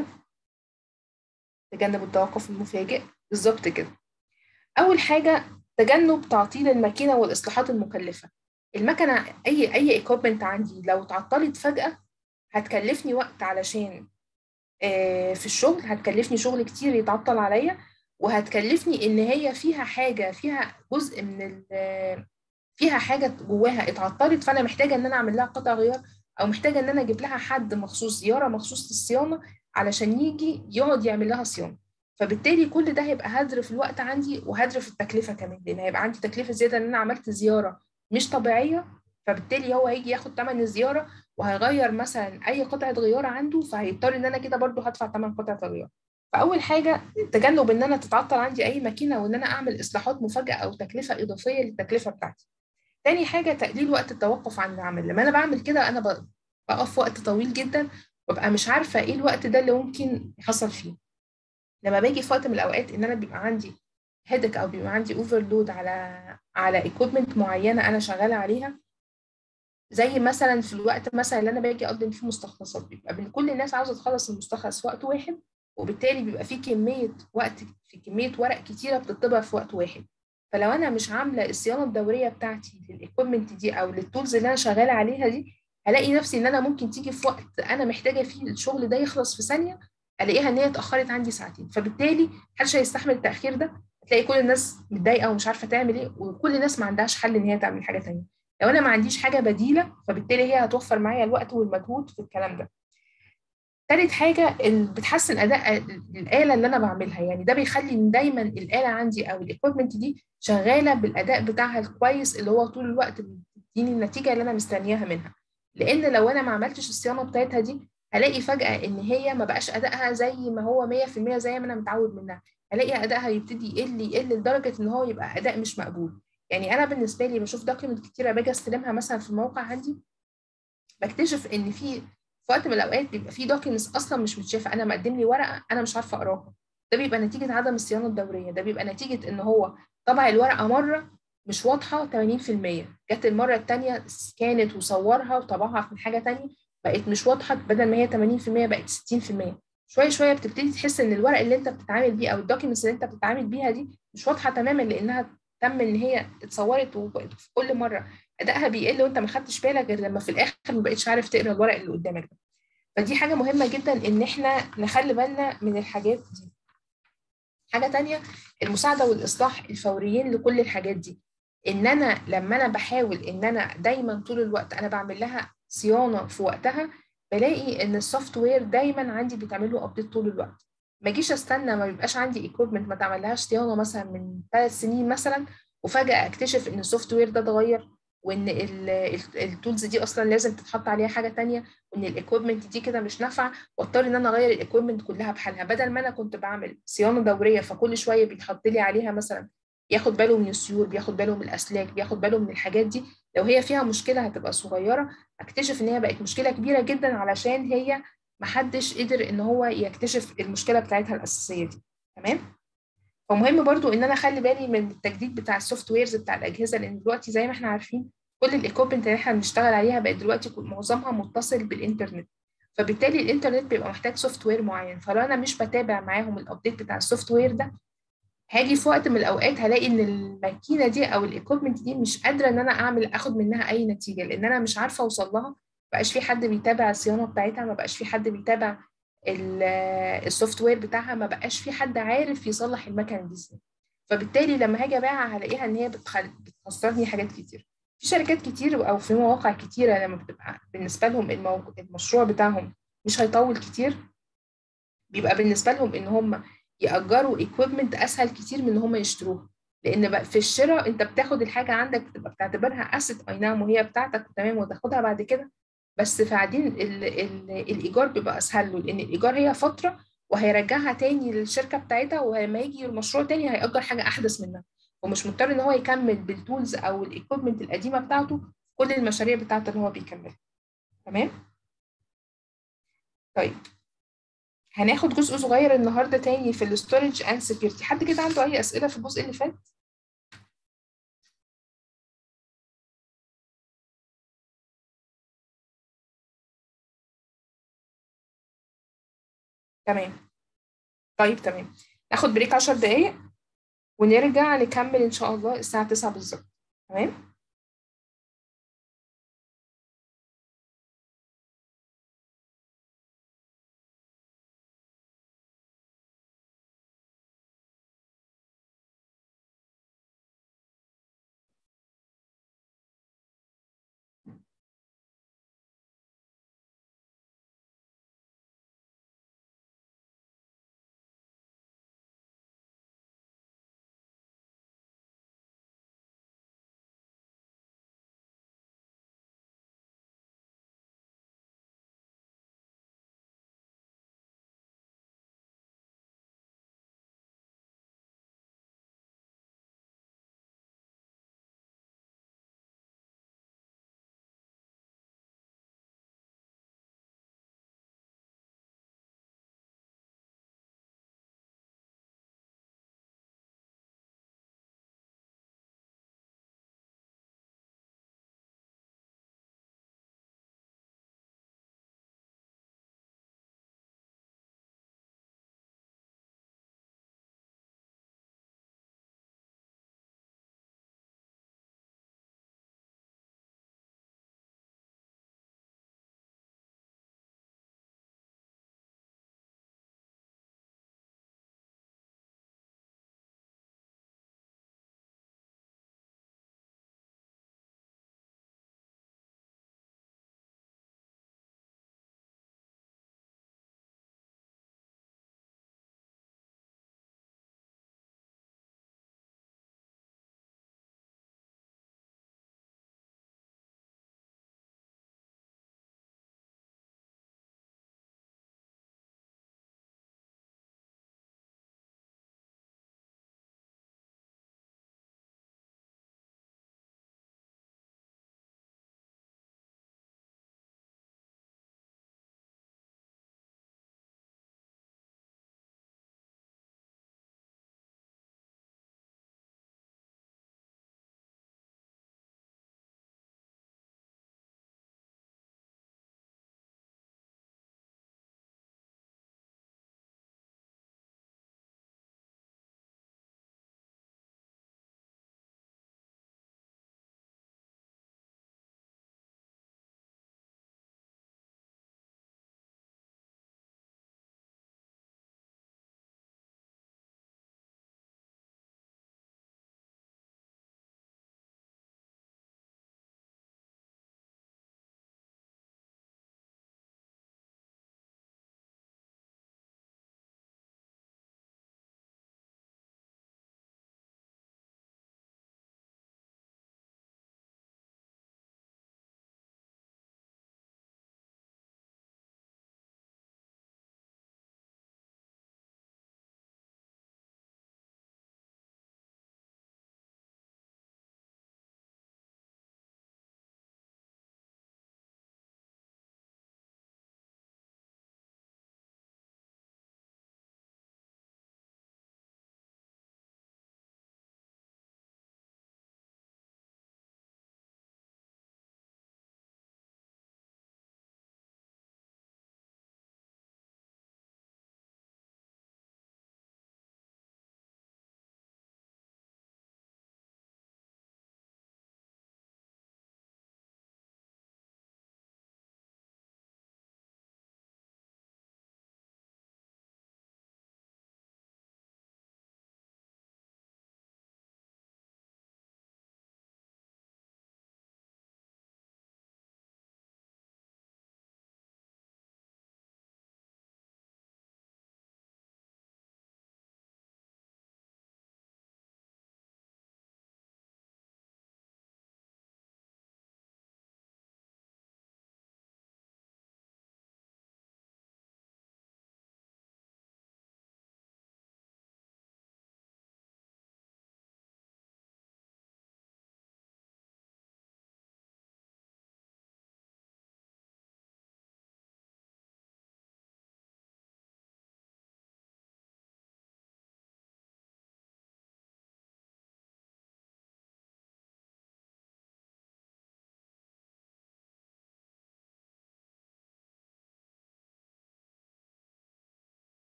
B: تجنب التوقف المفاجئ بالظبط كده أول حاجة تجنب تعطيل الماكينة والإصلاحات المكلفة المكنة أي أي equipment عندي لو تعطلت فجأة هتكلفني وقت علشان آه، في الشغل هتكلفني شغل كتير يتعطل عليا وهتكلفني إن هي فيها حاجة فيها جزء من ال فيها حاجة جواها اتعطلت فأنا محتاجة إن أنا أعمل لها قطع غيار أو محتاجة إن أنا أجيب لها حد مخصوص زيارة مخصوص للصيانة علشان يجي يقعد يعمل لها صيانة فبالتالي كل ده هيبقى هدر في الوقت عندي وهدر في التكلفة كمان لأن هيبقى عندي تكلفة زيادة إن أنا عملت زيارة مش طبيعية فبالتالي هو هيجي ياخد تمن الزيارة وهيغير مثلا أي قطعة غيار عنده فهيضطر إن أنا كده برضو هدفع تمن قطعة الغيار فأول حاجة تجنب إن أنا تتعطل عندي أي ماكينة وإن أنا أعمل إصلاحات مفاجئة أو تكلفة إضافية للتكلفة بتاعتي تاني حاجة تقليل وقت التوقف عن العمل لما أنا بعمل كده أنا ب- بقف وقت طويل جدا وببقى مش عارفة إيه الوقت ده اللي ممكن يحصل فيه لما باجي في وقت من الأوقات إن أنا بيبقى عندي هيدك أو بيبقى عندي اوفرلود على على equipment معينة أنا شغالة عليها زي مثلا في الوقت مثلا اللي أنا باجي أقدم فيه مستخلصات بيبقى من كل الناس عاوزة تخلص المستخلص في وقت واحد وبالتالي بيبقى في كمية وقت في كمية ورق كتيرة بتطبع في وقت واحد فلو انا مش عامله الصيانه الدوريه بتاعتي للايكويبمنت دي او للتولز اللي انا شغاله عليها دي هلاقي نفسي ان انا ممكن تيجي في وقت انا محتاجه فيه الشغل ده يخلص في ثانيه الاقيها ان هي اتاخرت عندي ساعتين فبالتالي محدش هيستحمل التاخير ده هتلاقي كل الناس متضايقه ومش عارفه تعمل ايه وكل الناس ما عندهاش حل ان هي تعمل حاجه تانية لو انا ما عنديش حاجه بديله فبالتالي هي هتوفر معايا الوقت والمجهود في الكلام ده تالت حاجة ال- بتحسن أداء الآلة اللي أنا بعملها يعني ده بيخلي إن دايما الآلة عندي أو الإكويبمنت دي شغالة بالأداء بتاعها الكويس اللي هو طول الوقت بيديني النتيجة اللي أنا مستنياها منها لأن لو أنا ما عملتش الصيانة بتاعتها دي هلاقي فجأة إن هي ما بقاش أدائها زي ما هو 100% زي ما أنا متعود منها هلاقي أدائها يبتدي يقل يقل لدرجة إن هو يبقى أداء مش مقبول يعني أنا بالنسبة لي بشوف دوكيمنت كتيرة باجي أستلمها مثلا في الموقع عندي بكتشف إن في في وقت من الاوقات بيبقى في دوكيومنتس اصلا مش متشافه انا مقدم لي ورقه انا مش عارفه اقراها ده بيبقى نتيجه عدم الصيانه الدوريه ده بيبقى نتيجه ان هو طبع الورقه مره مش واضحه 80% جت المره الثانيه سكانت وصورها وطبعها من حاجه ثانيه بقت مش واضحه بدل ما هي 80% بقت 60% شويه شويه بتبتدي تحس ان الورق اللي انت بتتعامل بيه او الدوكيومنتس اللي انت بتتعامل بيها دي مش واضحه تماما لانها تم ان هي اتصورت وبقت في كل مره ادائها بيقل وانت ما خدتش بالك غير لما في الاخر ما بقتش عارف تقرا الورق اللي قدامك ده فدي حاجه مهمه جدا ان احنا نخلي بالنا من الحاجات دي حاجه تانية المساعده والاصلاح الفوريين لكل الحاجات دي ان انا لما انا بحاول ان انا دايما طول الوقت انا بعمل لها صيانه في وقتها بلاقي ان السوفت وير دايما عندي بيتعمل له ابديت طول الوقت ما اجيش استنى ما بيبقاش عندي ايكويبمنت ما تعملهاش صيانه مثلا من ثلاث سنين مثلا وفجاه اكتشف ان السوفت وير ده اتغير وان التولز دي اصلا لازم تتحط عليها حاجه تانية وان الايكويبمنت دي كده مش نافعه واضطر ان انا اغير الايكويبمنت كلها بحالها بدل ما انا كنت بعمل صيانه دوريه فكل شويه بيتحط لي عليها مثلا ياخد باله من السيور بياخد باله من الاسلاك بياخد باله من الحاجات دي لو هي فيها مشكله هتبقى صغيره اكتشف ان هي بقت مشكله كبيره جدا علشان هي محدش قدر ان هو يكتشف المشكله بتاعتها الاساسيه دي تمام فمهم برضو ان انا اخلي بالي من التجديد بتاع السوفت ويرز بتاع الاجهزه لان دلوقتي زي ما احنا عارفين كل الايكوبمنت اللي احنا بنشتغل عليها بقت دلوقتي معظمها متصل بالانترنت فبالتالي الانترنت بيبقى محتاج سوفت وير معين فلو انا مش بتابع معاهم الابديت بتاع السوفت وير ده هاجي في وقت من الاوقات هلاقي ان الماكينه دي او الايكوبمنت دي مش قادره ان انا اعمل اخد منها اي نتيجه لان انا مش عارفه اوصل لها مبقاش في حد بيتابع الصيانه بتاعتها ما بقاش في حد بيتابع السوفت وير بتاعها ما بقاش في حد عارف يصلح المكنه دي ازاي فبالتالي لما هاجي ابيعها هلاقيها ان هي بتخل... بتخسرني حاجات كتير في شركات كتير او في مواقع كتيره لما بتبقى بالنسبه لهم المو... المشروع بتاعهم مش هيطول كتير بيبقى بالنسبه لهم ان هم ياجروا ايكويبمنت اسهل كتير من ان هم يشتروها لان بقى في الشراء انت بتاخد الحاجه عندك بتبقى بتعتبرها اسيت اي نعم وهي بتاعتك تمام وتاخدها بعد كده بس بعدين ال ال الايجار بيبقى اسهل له لان الايجار هي فتره وهيرجعها تاني للشركه بتاعتها ولما يجي المشروع تاني هيأجر حاجه احدث منها ومش مضطر ان هو يكمل بالتولز او الايكويبمنت القديمه بتاعته كل المشاريع بتاعته اللي هو بيكملها تمام طيب هناخد جزء صغير النهارده تاني في الاستورج اند سكيورتي حد كده عنده اي اسئله في الجزء اللي فات تمام طيب تمام ناخد بريك عشر دقايق ونرجع نكمل إن شاء الله الساعة تسعة بالظبط تمام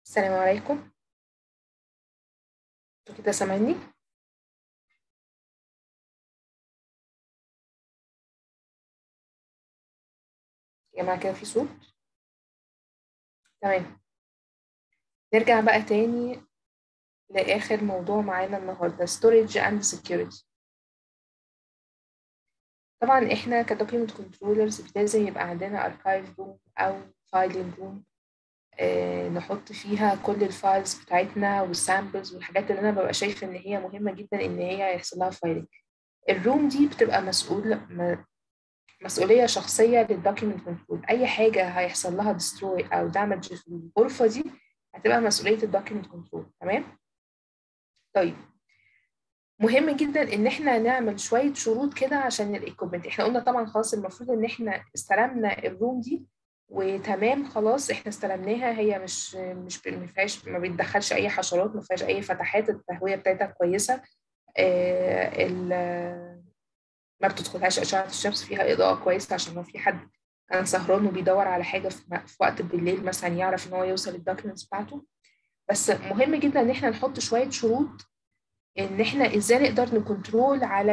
B: السلام عليكم انتوا كده سامعيني يا جماعة كده في صوت تمام نرجع بقى تاني لآخر موضوع معانا النهاردة storage and security طبعا احنا كدوكيمنت كنترولرز لازم يبقى عندنا اركايف روم او فايلنج روم آه نحط فيها كل الفايلز بتاعتنا والسامبلز والحاجات اللي انا ببقى شايفه ان هي مهمه جدا ان هي يحصل لها فايلنج الروم دي بتبقى مسؤول م- مسؤوليه شخصيه للدوكيمنت كنترول اي حاجه هيحصل لها ديستروي او دامج في الغرفه دي هتبقى مسؤوليه الدوكيمنت كنترول تمام طيب مهم جدا ان احنا نعمل شويه شروط كده عشان الايكوبمنت احنا قلنا طبعا خلاص المفروض ان احنا استلمنا الروم دي وتمام خلاص احنا استلمناها هي مش مش ما فيهاش ما بيتدخلش اي حشرات ما فيهاش اي فتحات التهويه بتاعتها كويسه آه ال- ما بتدخلهاش اشعه الشمس فيها اضاءه كويسه عشان لو في حد كان سهران وبيدور على حاجه في في وقت بالليل مثلا يعرف ان هو يوصل للدوكيومنتس بتاعته بس مهم جدا ان احنا نحط شويه شروط ان احنا ازاي نقدر نكنترول على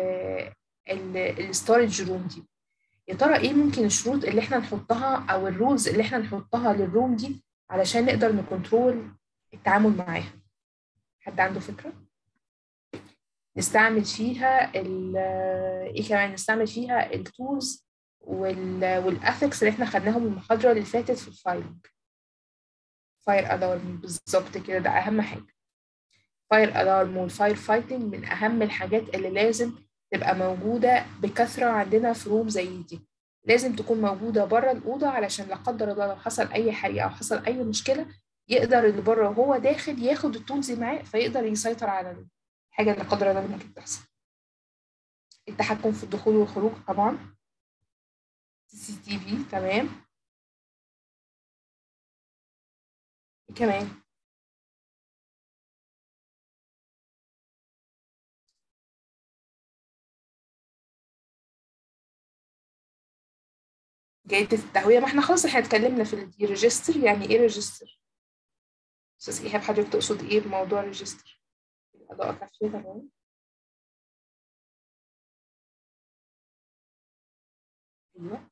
B: الستورج روم دي يا ترى ايه ممكن الشروط اللي احنا نحطها او الرولز اللي احنا نحطها للروم دي علشان نقدر نكنترول التعامل معاها حد عنده فكرة نستعمل فيها ال ايه كمان نستعمل فيها التولز والاثكس اللي احنا خدناهم المحاضرة اللي فاتت في الفايلنج فاير الارم بالظبط كده ده اهم حاجة فاير الارم والفاير فايتنج من اهم الحاجات اللي لازم تبقى موجودة بكثرة عندنا في روم زي دي لازم تكون موجودة بره الأوضة علشان لا قدر الله لو حصل أي حريقة أو حصل أي مشكلة يقدر اللي بره وهو داخل ياخد التولز معاه فيقدر يسيطر على الحاجة اللي لا قدر الله ممكن تحصل التحكم في الدخول والخروج طبعا سي سي تي في تمام كمان جايزة التهوية ما احنا خلاص احنا اتكلمنا في الريجستر يعني ايه ريجستر استاذ ايهاب حضرتك تقصد ايه بموضوع الريجستر الاضاءة كافية تمام ايوه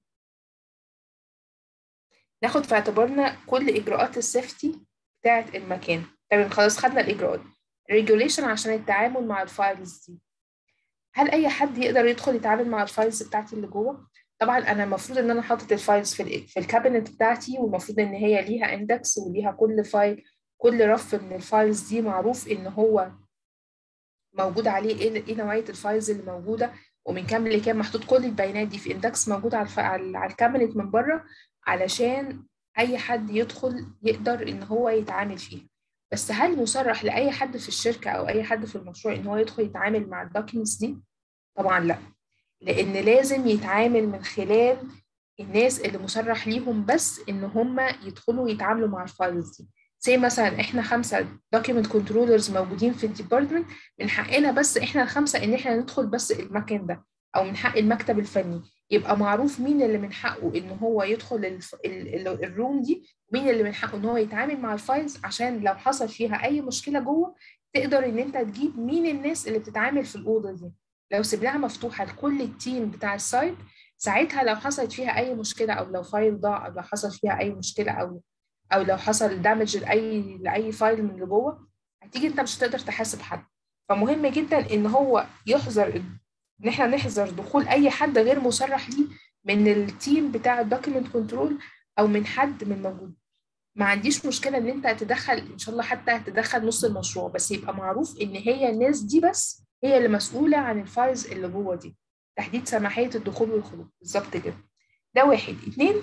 B: ناخد في اعتبارنا كل اجراءات السيفتي بتاعة المكان تمام خلاص خدنا الاجراءات ريجوليشن عشان التعامل مع الفايلز دي هل اي حد يقدر يدخل يتعامل مع الفايلز بتاعتي اللي جوه طبعا انا المفروض ان انا حاطط الفايلز في ال في الكابينت بتاعتي والمفروض ان هي ليها اندكس وليها كل فايل كل رف من الفايلز دي معروف ان هو موجود عليه ايه ايه نوعيه الفايلز اللي موجوده ومن كام لكام محطوط كل البيانات دي في اندكس موجود على الف... على الكابينت من بره علشان اي حد يدخل يقدر ان هو يتعامل فيها بس هل مصرح لاي حد في الشركه او اي حد في المشروع ان هو يدخل يتعامل مع الدوكيومنتس دي طبعا لا لان لازم يتعامل من خلال الناس اللي مصرح ليهم بس ان هم يدخلوا يتعاملوا مع الفايلز دي زي مثلا احنا خمسه دوكيمنت كنترولرز موجودين في الديبارتمنت من حقنا بس احنا الخمسه ان احنا ندخل بس المكان ده او من حق المكتب الفني يبقى معروف مين اللي من حقه ان هو يدخل الف... ال... ال... الروم دي مين اللي من حقه ان هو يتعامل مع الفايلز عشان لو حصل فيها اي مشكله جوه تقدر ان انت تجيب مين الناس اللي بتتعامل في الاوضه دي لو سيبناها مفتوحه لكل التيم بتاع السايت ساعتها لو حصلت فيها اي مشكله او لو فايل ضاع او لو حصل فيها اي مشكله او او لو حصل دامج لاي لاي فايل من اللي جوه هتيجي انت مش هتقدر تحاسب حد فمهم جدا ان هو يحذر ان احنا نحذر دخول اي حد غير مصرح ليه من التيم بتاع الدوكيمنت كنترول او من حد من موجود ما عنديش مشكله ان انت تدخل ان شاء الله حتى تدخل نص المشروع بس يبقى معروف ان هي الناس دي بس هي اللي مسؤوله عن الفايلز اللي جوه دي تحديد سماحيه الدخول والخروج بالظبط كده ده واحد اتنين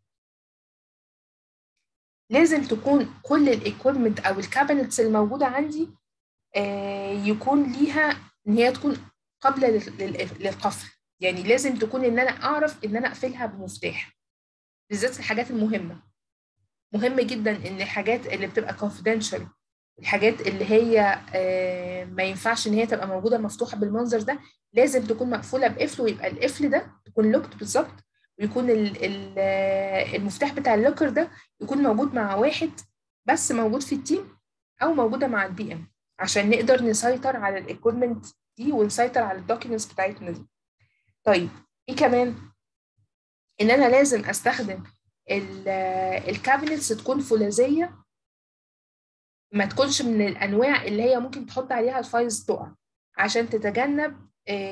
B: لازم تكون كل الايكويبمنت او الكابينتس الموجوده عندي آه يكون ليها ان هي تكون قابله للقفل يعني لازم تكون ان انا اعرف ان انا اقفلها بمفتاح بالذات الحاجات المهمه مهم جدا ان الحاجات اللي بتبقى confidential الحاجات اللي هي آه ما ينفعش ان هي تبقى موجوده مفتوحه بالمنظر ده لازم تكون مقفوله بقفل ويبقى القفل ده يكون لوكت بالظبط ويكون ال ال المفتاح بتاع اللوكر ده يكون موجود مع واحد بس موجود في التيم او موجوده مع البي ام عشان نقدر نسيطر على الايكويبمنت دي ونسيطر على الدوكيومنتس بتاعتنا دي طيب ايه كمان ان انا لازم استخدم الكابينتس تكون فولاذيه ما تكونش من الانواع اللي هي ممكن تحط عليها الفايلز تقع عشان تتجنب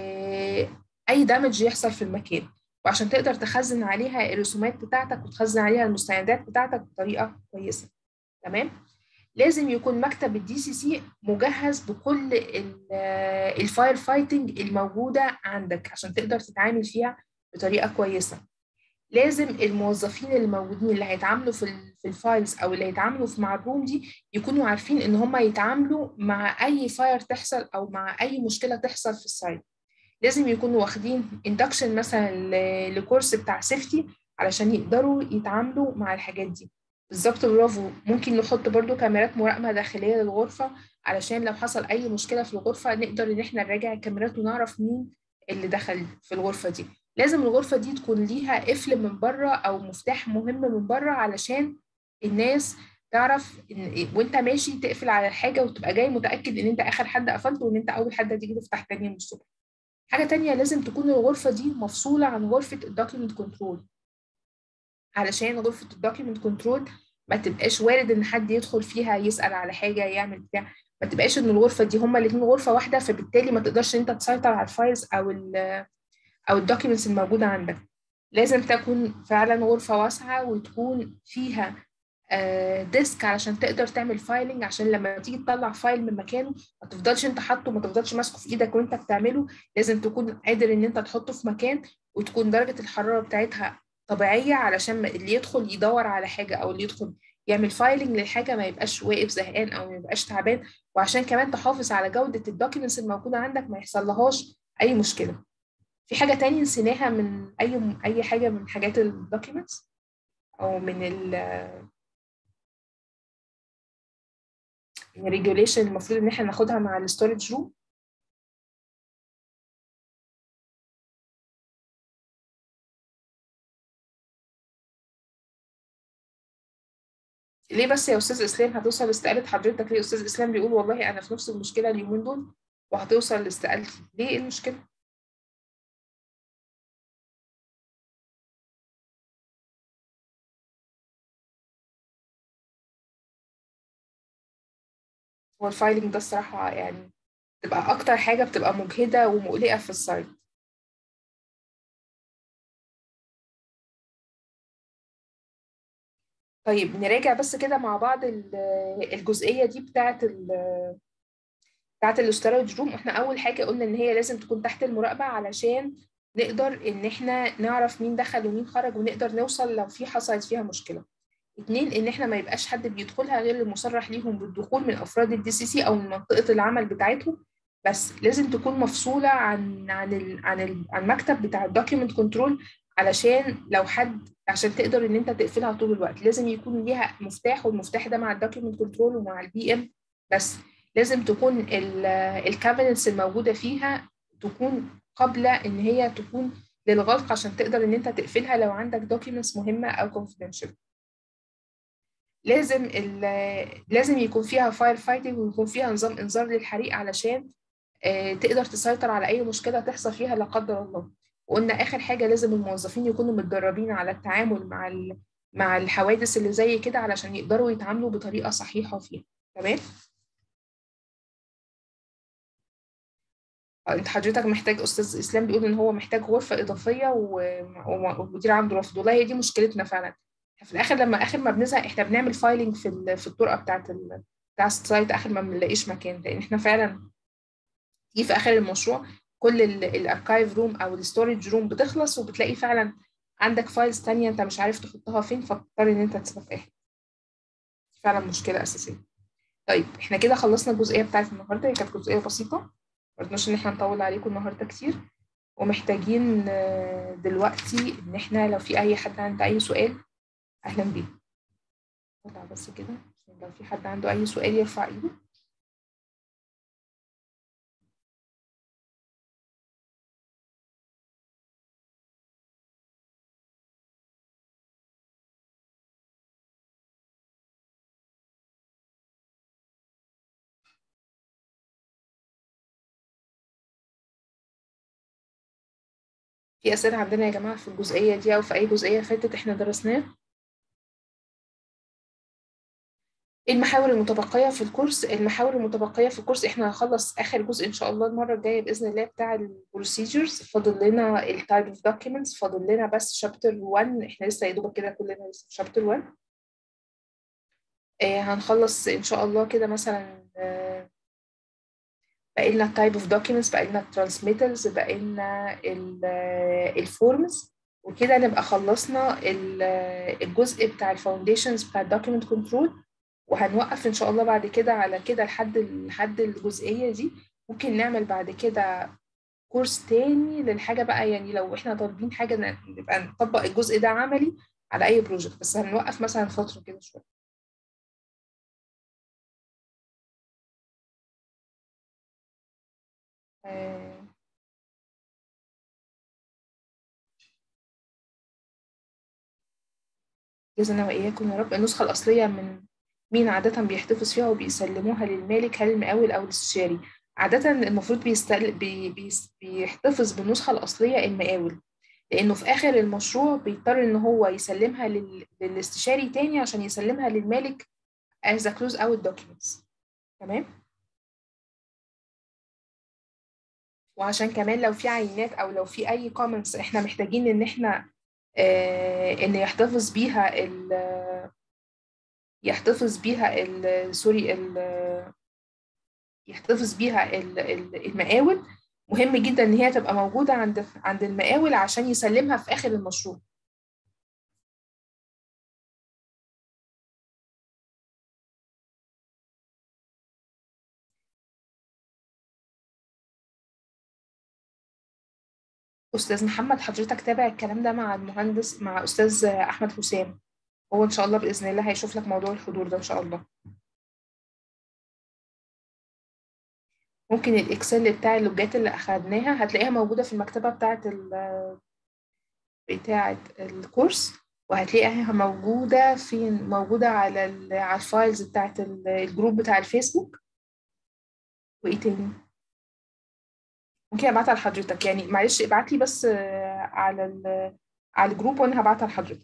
B: اي دامج يحصل في المكان وعشان تقدر تخزن عليها الرسومات بتاعتك وتخزن عليها المستندات بتاعتك بطريقه كويسه تمام لازم يكون مكتب الدي سي سي مجهز بكل الفاير فايتنج الموجوده عندك عشان تقدر تتعامل فيها بطريقه كويسه لازم الموظفين اللي موجودين اللي هيتعاملوا في في الفايلز او اللي هيتعاملوا في مع الروم دي يكونوا عارفين ان هم يتعاملوا مع اي فاير تحصل او مع اي مشكله تحصل في السايت لازم يكونوا واخدين اندكشن مثلا لكورس بتاع سيفتي علشان يقدروا يتعاملوا مع الحاجات دي بالظبط برافو ممكن نحط برضو كاميرات مراقبة داخلية للغرفة علشان لو حصل أي مشكلة في الغرفة نقدر إن إحنا نراجع الكاميرات ونعرف مين اللي دخل في الغرفة دي لازم الغرفة دي تكون ليها قفل من بره أو مفتاح مهم من بره علشان الناس تعرف إن وأنت ماشي تقفل على الحاجة وتبقى جاي متأكد إن أنت آخر حد قفلت وإن أنت أول حد هتيجي تفتح تاني من الصبح. حاجة تانية لازم تكون الغرفة دي مفصولة عن غرفة الدوكيمنت كنترول علشان غرفة الدوكيمنت كنترول ما تبقاش وارد ان حد يدخل فيها يسأل على حاجة يعمل بتاع ما تبقاش ان الغرفة دي هما الاتنين غرفة واحدة فبالتالي ما تقدرش ان انت تسيطر على الفايلز او ال او الدوكيومنتس الموجودة عندك لازم تكون فعلا غرفة واسعة وتكون فيها ديسك علشان تقدر تعمل فايلنج عشان لما تيجي تطلع فايل من مكانه ما تفضلش انت حاطه ما تفضلش ماسكه في ايدك وانت بتعمله لازم تكون قادر ان انت تحطه في مكان وتكون درجة الحرارة بتاعتها طبيعية علشان اللي يدخل يدور على حاجة أو اللي يدخل يعمل فايلنج للحاجة ما يبقاش واقف زهقان أو ما يبقاش تعبان وعشان كمان تحافظ على جودة الدوكيومنتس الموجودة عندك ما يحصل لهاش أي مشكلة. في حاجة تانية نسيناها من أي أي حاجة من حاجات الدوكيومنتس أو من ال الريجوليشن المفروض إن احنا ناخدها مع الستورج روم ليه بس يا استاذ اسلام هتوصل لاستقالة حضرتك ليه استاذ اسلام بيقول والله انا في نفس المشكله اليومين دول وهتوصل لاستقالتي ليه ايه المشكله هو الفايلنج ده الصراحه يعني بتبقى اكتر حاجه بتبقى مجهده ومقلقه في السايت طيب نراجع بس كده مع بعض الجزئيه دي بتاعه بتاعه الاستورج روم احنا اول حاجه قلنا ان هي لازم تكون تحت المراقبه علشان نقدر ان احنا نعرف مين دخل ومين خرج ونقدر نوصل لو في حصلت فيها مشكله اتنين ان احنا ما يبقاش حد بيدخلها غير المصرح ليهم بالدخول من افراد الدي سي سي او من منطقه العمل بتاعتهم بس لازم تكون مفصوله عن عن ال عن ال عن المكتب بتاع الدوكيومنت كنترول علشان لو حد عشان تقدر ان انت تقفلها طول الوقت لازم يكون ليها مفتاح والمفتاح ده مع الدوكيومنت كنترول ومع البي ام بس لازم تكون الكابينتس الموجوده فيها تكون قبل ان هي تكون للغلق عشان تقدر ان انت تقفلها لو عندك دوكيومنتس مهمه او confidential لازم لازم يكون فيها فاير فايتنج ويكون فيها نظام انذار للحريق علشان تقدر تسيطر على اي مشكله تحصل فيها لا قدر الله وقلنا اخر حاجه لازم الموظفين يكونوا متدربين على التعامل مع مع الحوادث اللي زي كده علشان يقدروا يتعاملوا بطريقه صحيحه فيها تمام انت حضرتك محتاج استاذ اسلام بيقول ان هو محتاج غرفه اضافيه والمدير عنده رفض والله هي دي مشكلتنا فعلا في الاخر لما اخر ما بنزهق احنا بنعمل فايلنج في في الطرقه بتاعت ال... بتاع السايت اخر ما بنلاقيش مكان لان احنا فعلا تيجي في اخر المشروع كل الاركايف روم او الستورج روم بتخلص وبتلاقي فعلا عندك فايلز تانية انت مش عارف تحطها فين فبتضطر ان انت تسيبها في اخر فعلا مشكله اساسيه طيب احنا كده خلصنا الجزئيه بتاعت النهارده هي كانت جزئيه بسيطه مقدرناش ان احنا نطول عليكم النهارده كتير ومحتاجين دلوقتي ان احنا لو في اي حد عنده اي سؤال اهلا بيه طلع بس كده لو في حد عنده اي سؤال يرفع ايده في أسئلة عندنا يا جماعة في الجزئية دي أو في أي جزئية فاتت إحنا درسناها المحاور المتبقية في الكورس المحاور المتبقية في الكورس احنا هنخلص آخر جزء إن شاء الله المرة الجاية بإذن الله بتاع البروسيجرز فاضل لنا التايب اوف دوكيومنتس فاضل لنا بس شابتر 1 احنا لسه يا دوبك كده كلنا لسه في شابتر 1 آه هنخلص إن شاء الله كده مثلا آه باقي لنا التايب اوف دوكيومنتس باقي لنا الترانسميترز باقي لنا الفورمز وكده نبقى خلصنا الجزء بتاع الفاونديشنز بتاع الدوكيومنت كنترول وهنوقف ان شاء الله بعد كده على كده لحد لحد الجزئيه دي ممكن نعمل بعد كده كورس تاني للحاجه بقى يعني لو احنا طالبين حاجه نبقى نطبق الجزء ده عملي على اي بروجكت بس هنوقف مثلا فتره كده شويه آه جزانا وإياكم يا رب النسخة الأصلية من مين عادة بيحتفظ فيها وبيسلموها للمالك هل المقاول أو الاستشاري عادة المفروض بيستل... بي... بي... بيحتفظ بالنسخة الأصلية المقاول لأنه في آخر المشروع بيضطر إن هو يسلمها لل... للاستشاري تاني عشان يسلمها للمالك as a close out documents تمام وعشان كمان لو في عينات أو لو في أي comments إحنا محتاجين إن إحنا آه إن يحتفظ بيها ال يحتفظ بيها ال سوري ال يحتفظ بيها ال المقاول مهم جدا ان هي تبقى موجوده عند عند المقاول عشان يسلمها في اخر المشروع استاذ محمد حضرتك تابع الكلام ده مع المهندس مع استاذ احمد حسام هو ان شاء الله باذن الله هيشوف لك موضوع الحضور ده ان شاء الله ممكن الاكسل بتاع اللوجات اللي اخدناها هتلاقيها موجوده في المكتبه بتاعه ال بتاعه الكورس وهتلاقيها موجوده في موجوده على ال على الفايلز بتاعه الجروب بتاع الفيسبوك وايه تاني ممكن ابعتها لحضرتك يعني معلش ابعت لي بس على على الجروب وانا هبعتها لحضرتك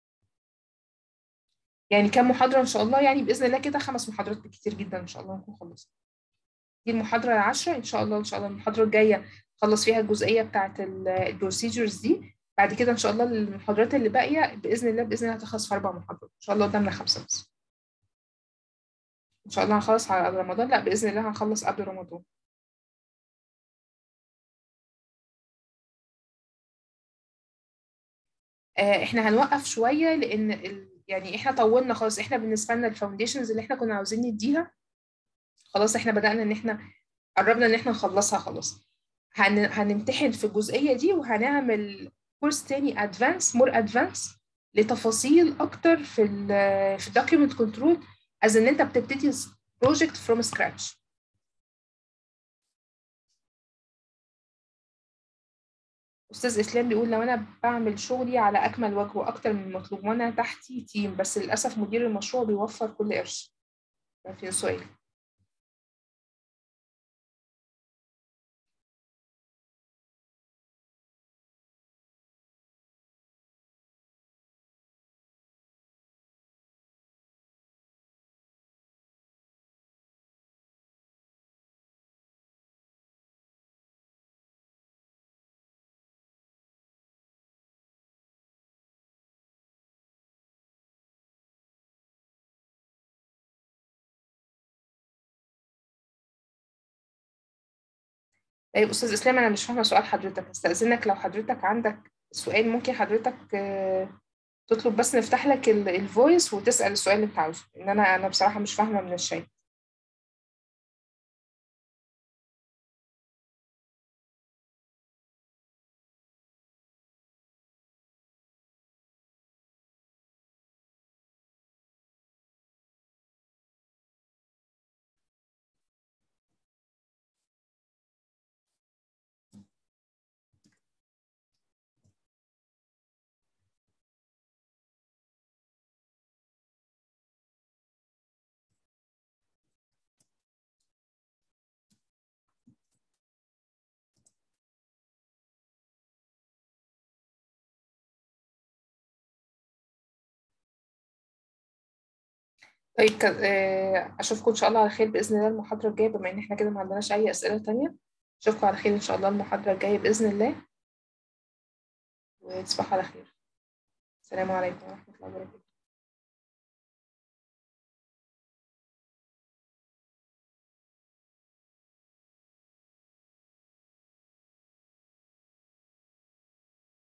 B: يعني كام محاضرة إن شاء الله يعني بإذن الله كده خمس محاضرات كتير جدا إن شاء الله نكون خلصنا دي المحاضرة العاشرة إن شاء الله إن شاء الله المحاضرة الجاية نخلص فيها الجزئية بتاعة البروسيجرز دي بعد كده إن شاء الله المحاضرات اللي باقية بإذن الله بإذن الله هتخلص في أربع محاضرات إن شاء الله قدامنا خمسة بس إن شاء الله هنخلص على رمضان لا بإذن الله هنخلص قبل رمضان آه إحنا هنوقف شوية لأن ال... يعني احنا طولنا خلاص احنا بالنسبه لنا الفاونديشنز اللي احنا كنا عاوزين نديها خلاص احنا بدانا ان احنا قربنا ان احنا نخلصها خلاص هن... هنمتحن في الجزئيه دي وهنعمل كورس تاني ادفانس مور ادفانس لتفاصيل اكتر في ال في الدوكيومنت كنترول از ان انت بتبتدي بروجكت فروم سكراتش استاذ اسلام بيقول لو انا بعمل شغلي على اكمل وجه واكتر من المطلوب وانا تحتي تيم بس للاسف مدير المشروع بيوفر كل قرش في سؤال طيب استاذ اسلام انا مش فاهمه سؤال حضرتك استاذنك لو حضرتك عندك سؤال ممكن حضرتك تطلب بس نفتح لك الفويس وتسال السؤال اللي انت عاوزه ان انا انا بصراحه مش فاهمه من الشات طيب ك- آه، أشوفكم إن شاء الله على خير بإذن الله المحاضرة الجاية بما إن إحنا كده ما عندناش أي أسئلة تانية أشوفكم على خير إن شاء الله المحاضرة الجاية بإذن الله وتصبحوا على خير السلام عليكم ورحمة الله وبركاته